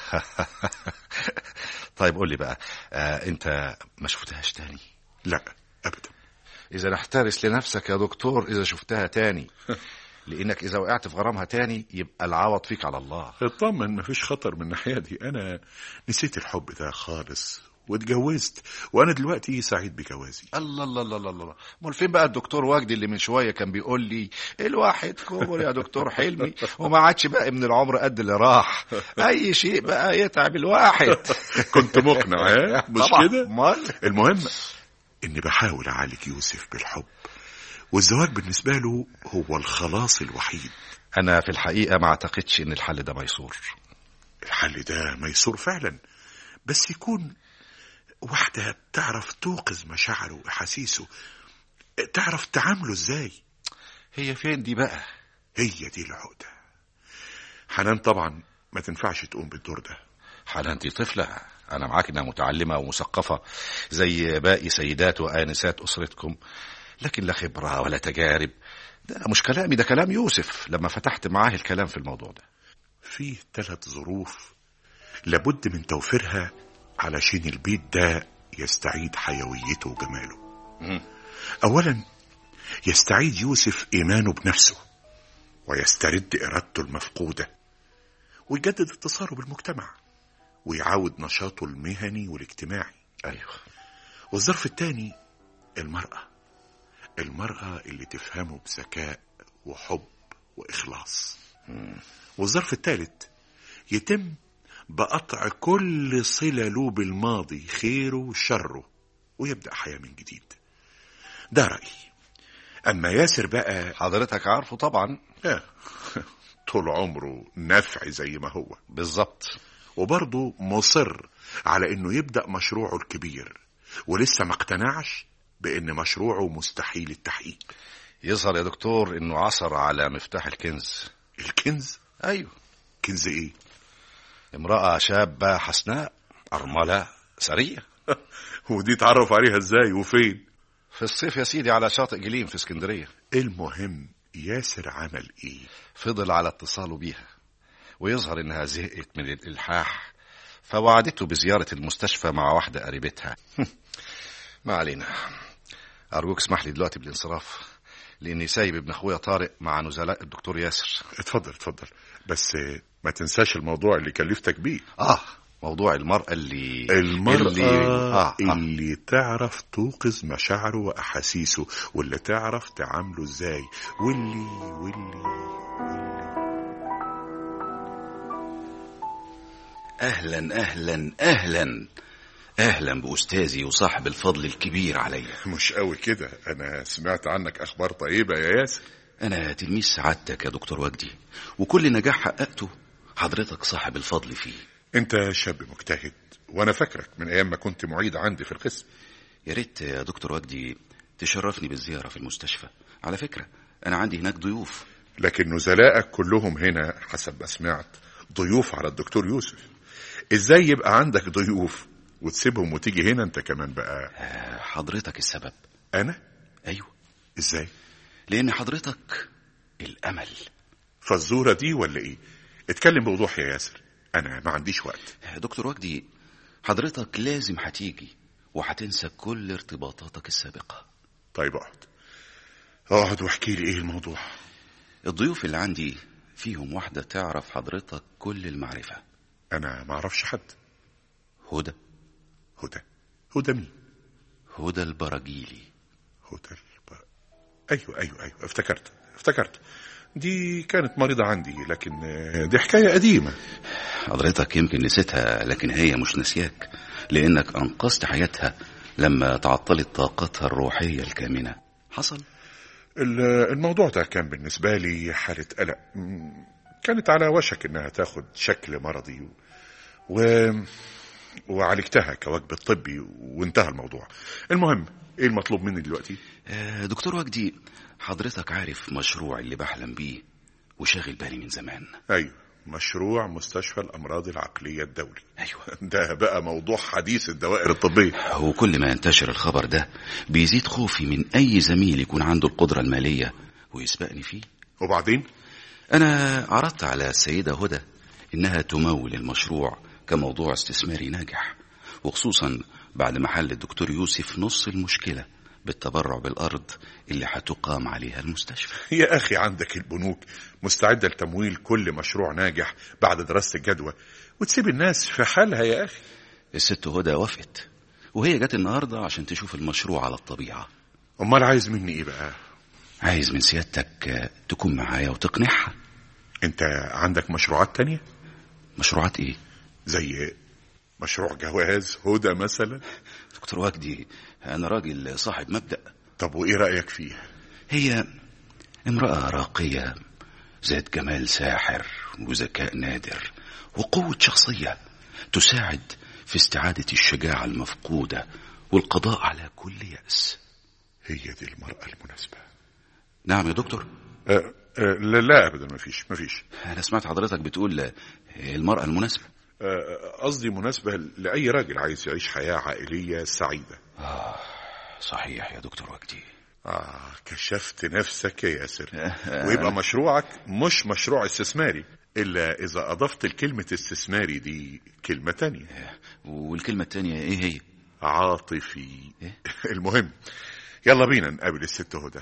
طيب قول لي بقى آه انت ما شفتهاش تاني لا أبدا اذا احترس لنفسك يا دكتور اذا شفتها تاني لانك اذا وقعت في غرامها تاني يبقى العوض فيك على الله اطمن مفيش خطر من الناحية دي أنا نسيت الحب ده خالص واتجوزت وأنا دلوقتي سعيد بجوازي الله الله الله الله الله امال فين بقى الدكتور وجدي اللي من شويه كان بيقول لي الواحد كبر يا دكتور حلمي وما عادش باقي من العمر قد اللي راح اي شيء بقى يتعب الواحد كنت مقنع ها مش طبعا كده امال المهم إني بحاول أعالج يوسف بالحب والزواج بالنسبة له هو الخلاص الوحيد انا في الحقيقه ما اعتقدش ان الحل ده ميسور الحل ده ميسور فعلا بس يكون واحدة بتعرف توقظ مشاعره وأحاسيسه تعرف تعامله ازاي هي فين دي بقى هي دي العقدة حنان طبعا ما تنفعش تقوم بالدور ده حنان دي طفلة أنا معاك إنها متعلمة ومثقفة زي باقي سيدات وآنسات أسرتكم لكن لا خبرة ولا تجارب ده مش كلامي ده كلام يوسف لما فتحت معاه الكلام في الموضوع ده فيه ثلاث ظروف لابد من توفيرها علشان البيت ده يستعيد حيويته وجماله أولا يستعيد يوسف إيمانه بنفسه ويسترد إرادته المفقودة ويجدد اتصاله بالمجتمع ويعاود نشاطه المهني والاجتماعي أيوه والظرف الثاني المرأة المرأة اللي تفهمه بذكاء وحب وإخلاص والظرف الثالث يتم بقطع كل صلة له بالماضي خيره وشره ويبدأ حياة من جديد ده رأيي أما ياسر بقى حضرتك عارفه طبعا آه، طول عمره نفع زي ما هو بالظبط وبرضه مصر على انه يبدأ مشروعه الكبير ولسه ما اقتنعش بان مشروعه مستحيل التحقيق يظهر يا دكتور إنه عثر على مفتاح الكنز الكنز أيوه كنز ايه امرأة شابة حسناء أرملة سرية ودي اتعرف عليها ازاي وفين في الصيف يا سيدي على شاطئ جليم في اسكندرية المهم ياسر عمل ايه فضل على اتصاله بيها ويظهر إنها زهقت من الإلحاح فوعدته بزيارة المستشفى مع واحدة قريبتها ما علينا أرجوك اسمح لي دلوقتي بالانصراف لأني سايب ابن أخويا طارق مع نزلاء الدكتور ياسر اتفضل اتفضل بس ما تنساش الموضوع اللي كلفتك بيه آه موضوع المرأة اللي المرأة اللي, آه آه. اللي تعرف توقظ مشاعره وأحاسيسه واللي تعرف تعامله ازاي واللي واللي أهلا أهلا أهلا أهلا بأستاذي وصاحب الفضل الكبير عليا مش قوي كده أنا سمعت عنك أخبار طيبة يا ياسر أنا تلميذ سعادتك يا دكتور وجدي وكل نجاح حققته حضرتك صاحب الفضل فيه أنت شاب مجتهد وأنا فاكرك من أيام ما كنت معيد عندي في القسم يا ريت يا دكتور وجدي تشرفني بالزيارة في المستشفى على فكرة أنا عندي هناك ضيوف لكن نزلائك كلهم هنا حسب ما سمعت ضيوف على الدكتور يوسف ازاي يبقى عندك ضيوف وتسيبهم وتيجي هنا انت كمان بقى حضرتك السبب انا أيوه ازاي لأن حضرتك الأمل فالزورة دي ولا ايه اتكلم بوضوح يا ياسر انا ما عنديش وقت دكتور وجدي حضرتك لازم هتيجي وهتنسى كل ارتباطاتك السابقة طيب اقعد اقعد واحكي لي ايه الموضوع الضيوف اللي عندي فيهم واحدة تعرف حضرتك كل المعرفة انا ما اعرفش حد هدى هدى هدى مين هدى البراجيلي هدى الب... ايوه ايوه ايوه افتكرت افتكرت دي كانت مريضة عندي لكن آه، دي حكاية قديمة حضرتك يمكن نسيتها لكن هي مش نسياك لأنك أنقذت حياتها لما تعطلت طاقتها الروحية الكامنة حصل ال- الموضوع ده كان بالنسبة لي حالة قلق م، كانت على وشك انها تاخد شكل مرضي و... و... وعالجتها كواجب طبي وانتهى الموضوع المهم ايه المطلوب مني دلوقتي آه، دكتور وجدي حضرتك عارف مشروع اللي بحلم بيه وشاغل بالي من زمان ايوه مشروع مستشفى الامراض العقلية الدولي أيوة ده بقى موضوع حديث الدوائر الطبية وكل ما ينتشر الخبر ده بيزيد خوفي من أي زميل يكون عنده القدرة المالية ويسبقني فيه وبعدين أنا عرضت على السيدة هدى إنها تمول المشروع كموضوع استثماري ناجح وخصوصا بعد ما حل الدكتور يوسف نص المشكلة بالتبرع بالأرض اللي هتقام عليها المستشفى يا اخي عندك البنوك مستعدة لتمويل كل مشروع ناجح بعد دراسة الجدوى وتسيب الناس في حالها يا اخي الست هدى وافقت وهي جت النهاردة عشان تشوف المشروع على الطبيعة امال عايز مني ايه بقى عايز من سيادتك آه، تكون معايا وتقنعها انت عندك مشروعات تانية مشروعات ايه زي مشروع جواز هدى مثلا دكتور وجدي أنا راجل صاحب مبدأ طب وايه رأيك فيها هي امرأة راقية ذات جمال ساحر وذكاء نادر وقوة شخصية تساعد في استعادة الشجاعة المفقودة والقضاء على كل يأس هي دي المرأة المناسبة نعم يا دكتور أه أه لا, لا ابدا مفيش مفيش أنا سمعت حضرتك بتقول آه، المرأة المناسبة أه، قصدي مناسبة لأي راجل عايز يعيش حياة عائلية سعيدة صحيح يا دكتور وجدي آه كشفت نفسك يا ياسر ويبقى مشروعك مش مشروع استثماري إلا إذا أضفت الكلمة استثماري دي كلمة تانية والكلمة التانية ايه هي عاطفي إيه؟ المهم يلا بينا نقابل الست هدى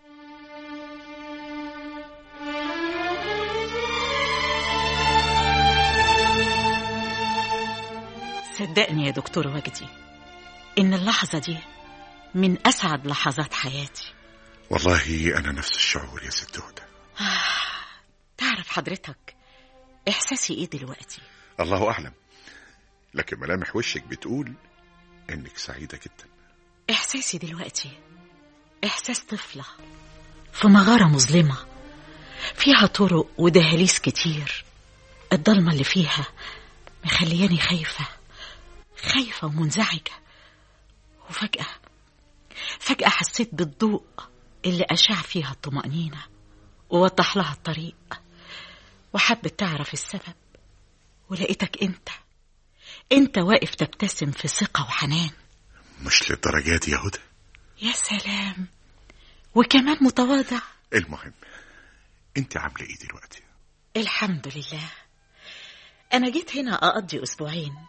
صدقني يا دكتور وجدي إن اللحظة دي من أسعد لحظات حياتي والله أنا نفس الشعور يا ست هدى تعرف حضرتك إحساسي إيه دلوقتي الله أعلم لكن ملامح وشك بتقول إنك سعيدة جدا إحساسي دلوقتي إحساس طفلة في مغارة مظلمة فيها طرق ودهاليز كتير الضلمة اللي فيها مخلياني خايفة خايفة ومنزعجة وفجأة فجأة حسيت بالضوء اللي أشع فيها الطمأنينة ووضح لها الطريق وحبت تعرف السبب ولقيتك انت انت واقف تبتسم في ثقة وحنان مش للدرجات دي يا هدى يا سلام وكمان متواضع المهم انت عاملة ايه دلوقتي الحمد لله أنا جيت هنا أقضي أسبوعين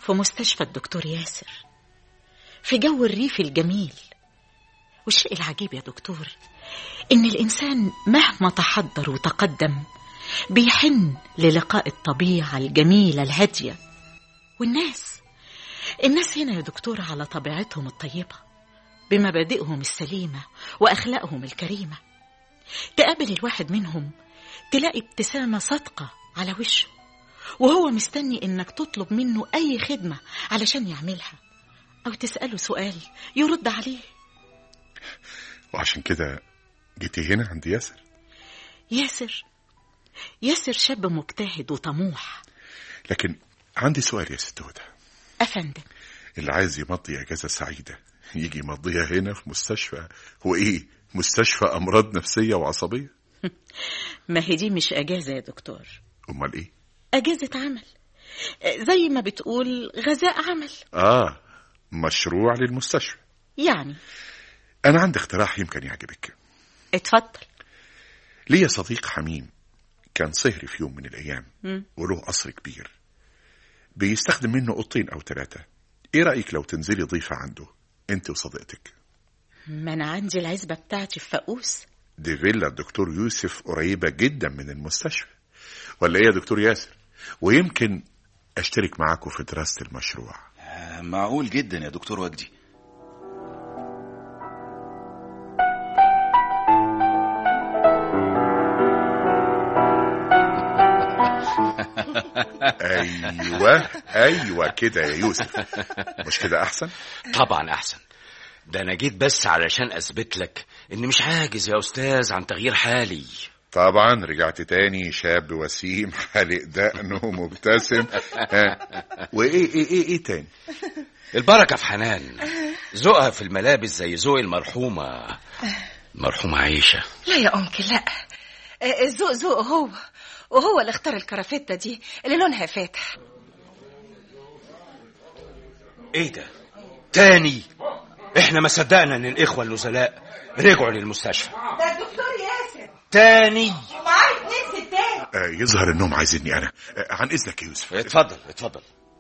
في مستشفى الدكتور ياسر في جو الريف الجميل والشيء العجيب يا دكتور إن الإنسان مهما تحضر وتقدم بيحن للقاء الطبيعة الجميلة الهادية والناس الناس هنا يا دكتور على طبيعتهم الطيبة بمبادئهم السليمة وأخلاقهم الكريمة تقابل الواحد منهم تلاقي ابتسامة صادقة على وشه وهو مستني إنك تطلب منه أي خدمة علشان يعملها أو تسأله سؤال يرد عليه وعشان كده جيتي هنا عند ياسر ياسر ياسر شاب مجتهد وطموح لكن عندي سؤال يا ست هدى أفندم اللي عايز يمضي اجازه سعيده يجي يمضيها هنا في مستشفى هو ايه مستشفى امراض نفسيه وعصبيه ما هي دي مش أجازة يا دكتور امال ايه أجازة عمل زي ما بتقول غذاء عمل اه مشروع للمستشفى يعني انا عندي اقتراح يمكن يعجبك اتفضل ليا صديق حميم كان صهري في يوم من الايام مم. وله قصر كبير بيستخدم منه اوضتين او ثلاثه ايه رايك لو تنزلي ضيفه عنده انت وصديقتك ما أنا عندي العزبة بتاعتي في فقوس دي فيلا الدكتور يوسف قريبه جدا من المستشفى ولا ايه يا دكتور ياسر ويمكن اشترك معاكم في دراسه المشروع آه، معقول جدا يا دكتور وجدي ايوه ايوه كده يا يوسف مش كده احسن طبعا احسن ده انا جيت بس علشان اثبت لك اني مش عاجز يا استاذ عن تغيير حالي طبعا رجعت تاني شاب وسيم حالق دقنه مبتسم ها. وايه ايه ايه ايه تاني البركه في حنان ذوقها في الملابس زي ذوق المرحومه المرحومه عيشه لا يا أنكل لا آه، الذوق ذوق هو وهو اللي اختار الكرافتة دي اللي لونها فاتح ايه ده تاني احنا ما صدقنا ان الاخوه النزلاء رجعوا للمستشفى ده الدكتور ياسر تاني ومعاه اتنين ستات آه يظهر انهم عايزيني انا آه عن اذنك يا يوسف اتفضل اتفضل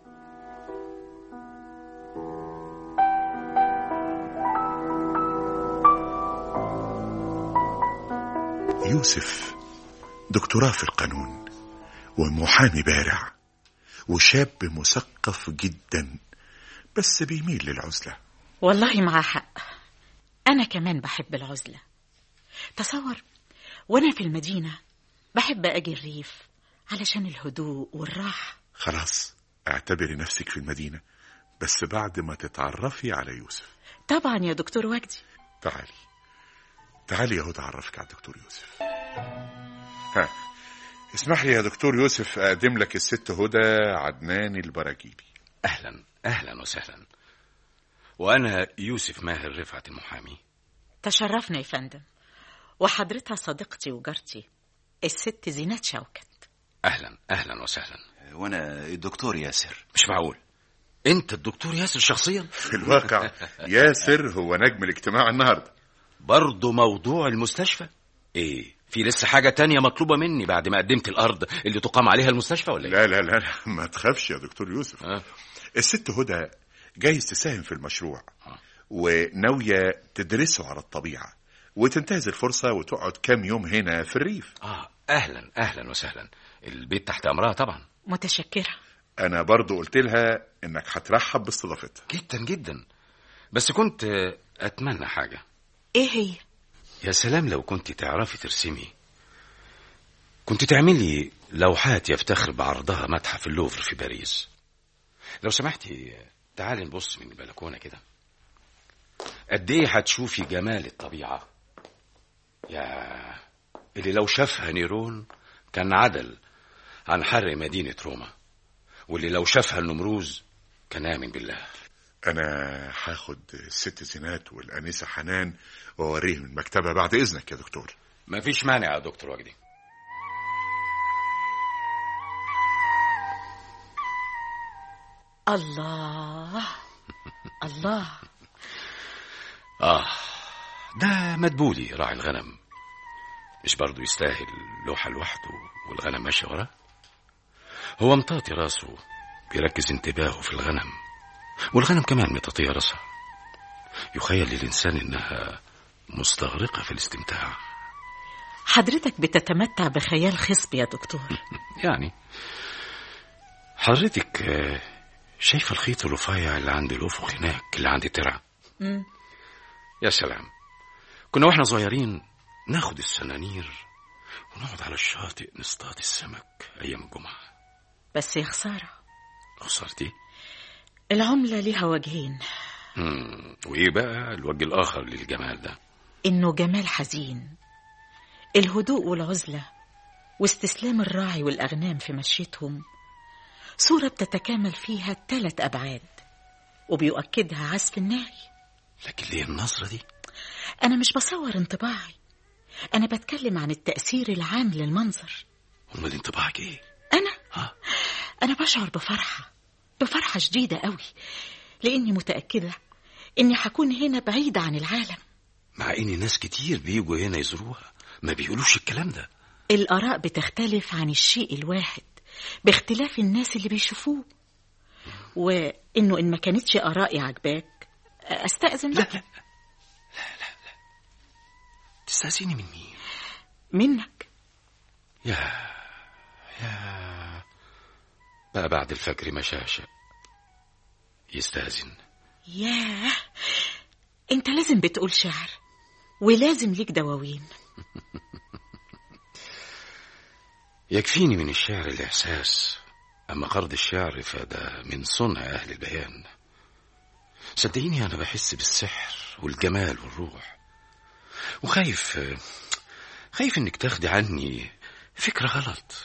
يوسف دكتوراه في القانون ومحامي بارع وشاب مثقف جدا بس بيميل للعزلة والله معاه حق أنا كمان بحب العزلة تصور وأنا في المدينة بحب أجي الريف علشان الهدوء والراحة خلاص اعتبري نفسك في المدينة بس بعد ما تتعرفي على يوسف طبعا يا دكتور وجدي تعالي تعالي يا هدى اعرفك على الدكتور يوسف ها اسمح لي يا دكتور يوسف اقدم لك الست هدى عدنان البراجيبي اهلا اهلا وسهلا وانا يوسف ماهر رفعت المحامي تشرفنا يا فندم وحضرتها صديقتي وجارتي الست زينات شوكت اهلا اهلا وسهلا وانا الدكتور ياسر مش معقول انت الدكتور ياسر شخصيا في الواقع ياسر هو نجم الاجتماع النهارده برضه موضوع المستشفى ايه في لسه حاجة تانية مطلوبة مني بعد ما قدمت الأرض اللي تقام عليها المستشفى ولا إيه؟ لا لا لا لا، ما تخافش يا دكتور يوسف آه. الست هدى جايز تساهم في المشروع وناوية تدرسه على الطبيعة وتنتهز الفرصة وتقعد كام يوم هنا في الريف آه أهلا أهلا وسهلا البيت تحت أمرها طبعا متشكرة أنا برضو قلت لها إنك هترحب باستضافتها جدا جدا بس كنت آه، أتمنى حاجة إيه هي؟ يا سلام لو كنت تعرفي ترسمي كنت تعملي لوحات يفتخر بعرضها متحف اللوفر في باريس لو سمحتي تعالي نبص من البلكونة كده قد ايه هتشوفي جمال الطبيعة يا اللي لو شافها نيرون كان عدل عن حرق مدينة روما واللي لو شافها النمروز كان آمن بالله أنا هاخد الست زينات والأنسة حنان وأوريهم المكتبة بعد إذنك يا دكتور مفيش مانع يا دكتور وجدي الله الله آه ده مدبولي راعي الغنم مش برضه يستاهل لوحة لوحده والغنم ماشي وراه هو مطاطي راسه بيركز انتباهه في الغنم والغنم كمان متطية راسها يخيل للإنسان إنها مستغرقة في الاستمتاع حضرتك بتتمتع بخيال خصب يا دكتور يعني حضرتك آه، شايفة الخيط الرفيع اللي عند الأفق هناك اللي عند ترعة مم. يا سلام كنا واحنا صغيرين ناخد السنانير ونقعد على الشاطئ نصطاد السمك أيام الجمعة بس يا خسارة خسرتي العملة ليها وجهين مم، وإيه بقى الوجه الآخر للجمال ده إنه جمال حزين الهدوء والعزلة واستسلام الراعي والأغنام في مشيتهم صورة بتتكامل فيها ثلاث أبعاد وبيؤكدها عزف الناي لكن ليه النظرة دي أنا مش بصور انطباعي أنا بتكلم عن التأثير العام للمنظر أمال انطباعك إيه أنا أنا بشعر بفرحة بفرحة شديدة قوي لأني متأكدة إني هكون هنا بعيدة عن العالم مع إن ناس كتير بيجوا هنا يزوروها ما بيقولوش الكلام ده الآراء بتختلف عن الشيء الواحد باختلاف الناس اللي بيشوفوه وإنه إن ما كانتش آرائي عجباك أستأذن لا لا تستأذيني من مين منك يا يا بقى بعد الفجر مشاشة يستأذن ياه انت لازم بتقول شعر ولازم ليك دواوين يكفيني من الشعر الإحساس أما قرض الشعر فده من صنع أهل البيان صدقيني أنا بحس بالسحر والجمال والروح وخايف خايف إنك تاخدي عني فكرة غلط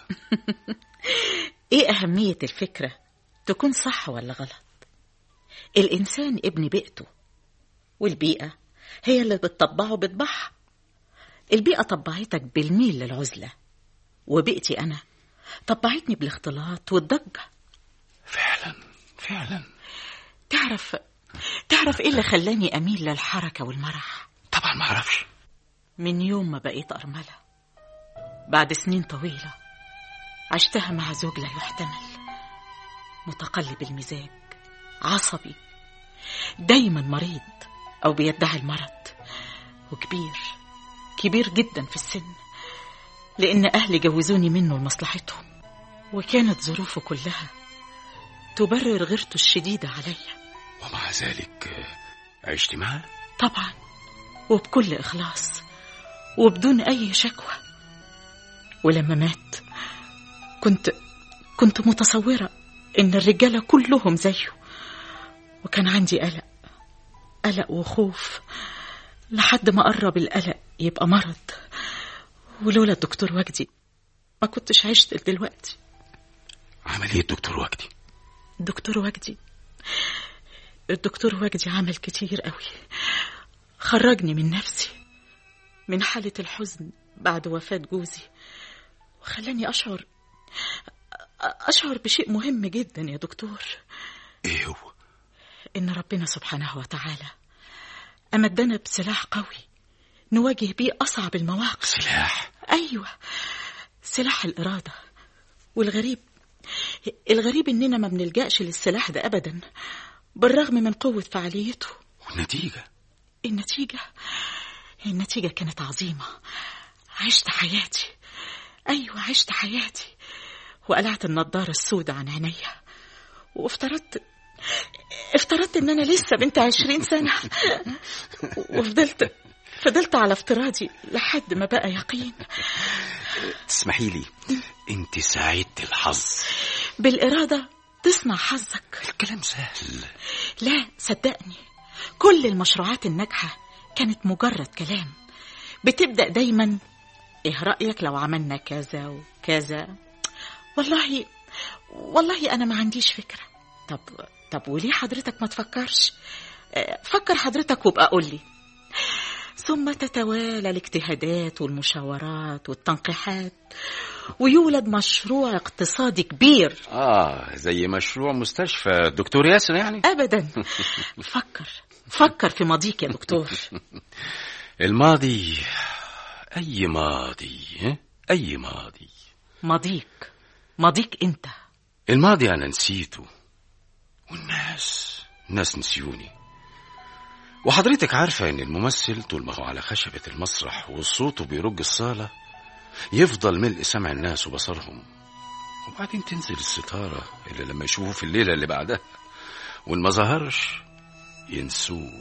ايه أهمية الفكرة تكون صح ولا غلط الإنسان ابن بيئته والبيئة هي اللي بتطبعه بطبعها البيئة طبعتك بالميل للعزلة وبيئتي أنا طبعتني بالاختلاط والضجة فعلا فعلا تعرف تعرف ايه اللي خلاني أميل للحركة والمرح طبعا ما أعرفش من يوم ما بقيت أرملة بعد سنين طويلة عشتها مع زوج لا يحتمل متقلب المزاج عصبي دايما مريض أو بيدعي المرض وكبير كبير جدا في السن لأن أهلي جوزوني منه لمصلحتهم وكانت ظروفه كلها تبرر غيرته الشديدة عليا ومع ذلك عشت معاه طبعا وبكل إخلاص وبدون أي شكوى ولما مات كنت كنت متصورة إن الرجالة كلهم زيه وكان عندي قلق قلق وخوف لحد ما قرب القلق يبقى مرض ولولا الدكتور وجدي ما كنتش عشت دلوقتي عمل ايه الدكتور وجدي الدكتور وجدي الدكتور وجدي عمل كتير قوي خرجني من نفسي من حالة الحزن بعد وفاة جوزي وخلاني أشعر أشعر بشيء مهم جدا يا دكتور ايه هو إن ربنا سبحانه وتعالى أمدنا بسلاح قوي نواجه بيه أصعب المواقف سلاح أيوة سلاح الإرادة والغريب الغريب إننا ما بنلجأش للسلاح ده أبدا بالرغم من قوة فعاليته والنتيجة النتيجة النتيجة كانت عظيمة عشت حياتي أيوة عشت حياتي وقلعت النضارة السوداء عن عينيا وافترضت افترضت ان انا لسه بنت عشرين سنة وفضلت فضلت على افتراضي لحد ما بقى يقين تسمحي لي انت سعيدة الحظ بالإرادة تصنع حظك الكلام سهل لا صدقني كل المشروعات الناجحة كانت مجرد كلام بتبدأ دايما ايه رأيك لو عملنا كذا وكذا والله والله أنا ما عنديش فكرة طب طب وليه حضرتك ما تفكرش آه، فكر حضرتك وابقى قول لي ثم تتوالى الاجتهادات والمشاورات والتنقيحات ويولد مشروع اقتصادي كبير اه زي مشروع مستشفى دكتور ياسر يعني ابدا فكر فكر في ماضيك يا دكتور الماضي اي ماضي ها؟ اي ماضي ماضيك ماضيك انت الماضي انا نسيته الناس الناس نسيوني وحضرتك عارفة إن الممثل طول ما هو على خشبة المسرح وصوته بيرج الصالة يفضل ملء سمع الناس وبصرهم وبعدين تنزل الستارة اللي لما يشوفوه في الليلة اللي بعدها وإن ما ظهرش ينسوه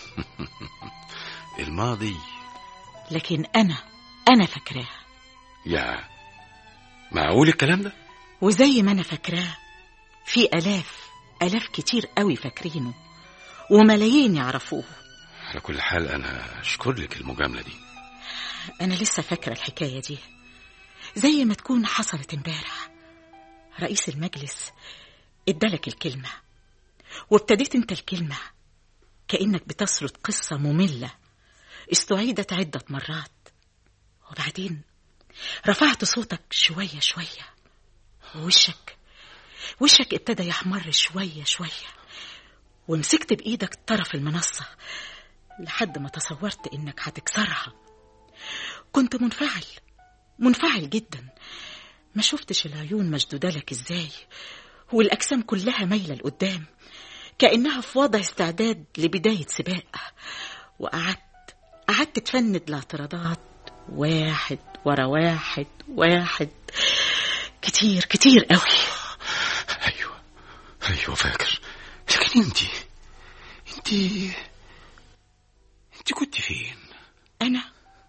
الماضي لكن أنا أنا فاكراه يا معقول الكلام ده وزي ما أنا فاكراه في آلاف آلاف كتير قوي فاكرينه وملايين يعرفوه على كل حال أنا أشكر لك المجاملة دي أنا لسه فاكرة الحكاية دي زي ما تكون حصلت امبارح رئيس المجلس ادالك الكلمة وابتديت انت الكلمة كأنك بتسرد قصة مملة استعيدت عدة مرات وبعدين رفعت صوتك شوية شوية ووشك وشك ابتدى يحمر شوية شوية ومسكت بإيدك طرف المنصة لحد ما تصورت إنك هتكسرها كنت منفعل منفعل جدا ما شفتش العيون مشدودة لك إزاي والأجسام كلها مايلة لقدام كأنها في وضع استعداد لبداية سباق وقعدت قعدت تفند الاعتراضات واحد ورا واحد واحد كتير كتير قوي أيوة أيوة فاكر لكن أنت أنت أنت كنت فين أنا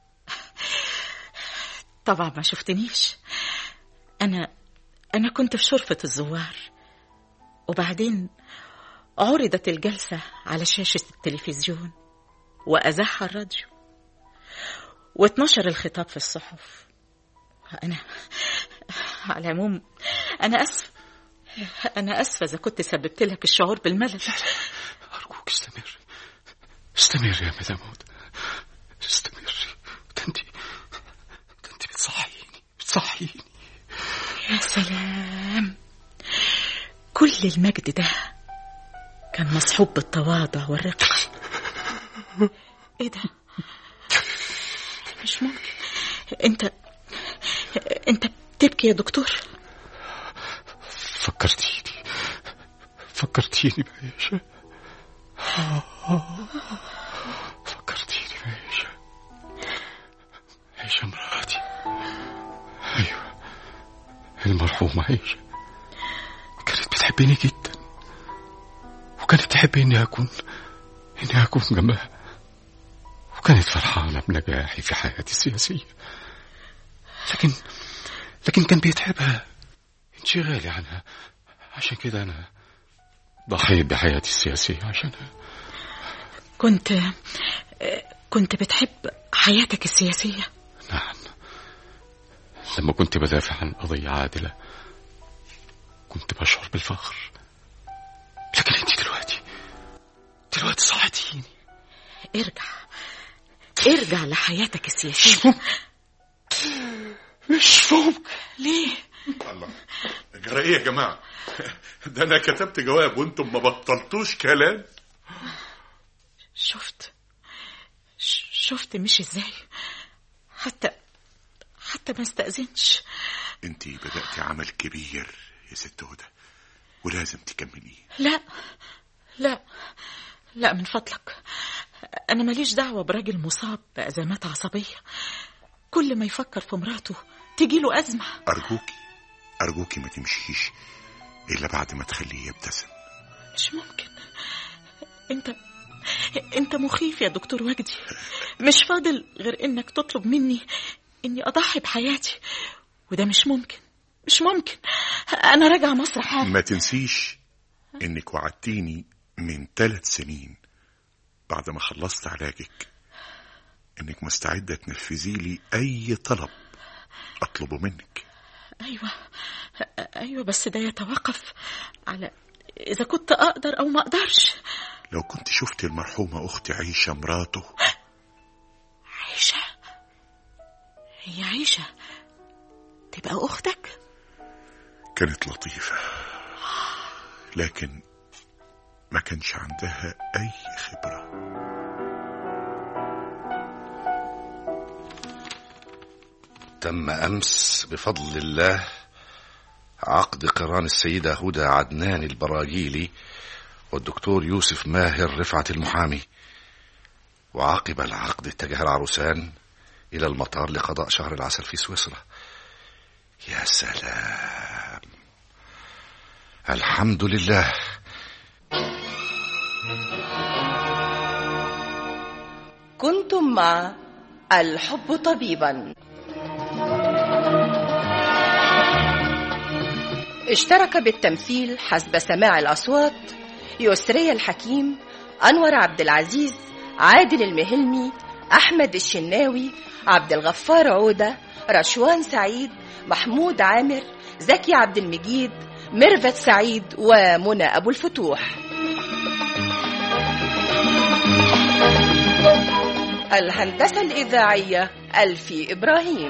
طبعا ما شفتنيش أنا أنا كنت في شرفة الزوار وبعدين عرضت الجلسة على شاشة التلفزيون وأذاعها الراديو واتنشر الخطاب في الصحف أنا على العموم أنا أسف أنا أسفة إذا كنت سببت لك الشعور بالملل أرجوك استمر استمر يا مدام هدى استمري ده أنت ده أنت بتصحيني بتصحيني يا سلام كل المجد ده كان مصحوب بالتواضع والرقة ايه ده مش ممكن انت انت بتبكي يا دكتور فكرتيني فكرتيني بعيشة فكرتيني بعيشة عيشة مراتي أيوة المرحومة عيشة كانت بتحبني جدا وكانت تحب إني أكون إني أكون جنبها وكانت فرحانة بنجاحي في حياتي السياسية لكن لكن كان بيتعبها انشغالي عنها عشان كده أنا ضحيت بحياتي السياسية عشانها كنت كنت بتحب حياتك السياسية نعم لما كنت بدافع عن قضية عادلة كنت بشعر بالفخر لكن انت دلوقتي دلوقتي صحتيني ارجع ارجع لحياتك السياسية مش ممكن ليه الله جرى ايه يا جماعه ده انا كتبت جواب وانتم ما بطلتوش كلام شفت ش- شفت مش ازاي حتى حتى ما استأذنش انت بدأتي عمل كبير يا ست هدى ولازم تكمليه لا لا لا من فضلك أنا ماليش دعوة براجل مصاب بأزمات عصبية كل ما يفكر في مراته تجيله أزمة أرجوكي أرجوكي ما تمشيش إلا بعد ما تخليه يبتسم مش ممكن أنت أنت مخيف يا دكتور وجدي مش فاضل غير إنك تطلب مني إني أضحي بحياتي وده مش ممكن مش ممكن أنا راجعة مصر حالا ما تنسيش إنك وعدتيني من ثلاث سنين بعد ما خلصت علاجك إنك مستعدة تنفذي لي أي طلب أطلبه منك أيوة أيوة بس ده يتوقف على إذا كنت أقدر أو ما أقدرش لو كنت شفت المرحومة أختي عيشة مراته عيشة هي عيشة تبقى أختك كانت لطيفة لكن ما كانش عندها أي خبرة تم أمس بفضل الله عقد قران السيدة هدى عدنان البراجيلي والدكتور يوسف ماهر رفعت المحامي وعقب العقد اتجه العروسان إلى المطار لقضاء شهر العسل في سويسرا يا سلام الحمد لله كنتم مع الحب طبيبا اشترك بالتمثيل حسب سماع الأصوات يسرية الحكيم أنور عبد العزيز عادل المهلمي أحمد الشناوي عبد الغفار عودة رشوان سعيد محمود عامر زكي عبد المجيد ميرفت سعيد ومنى أبو الفتوح الهندسة الإذاعية ألفي إبراهيم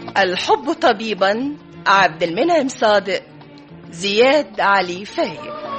الحب طبيبا عبد المنعم صادق زياد علي فايق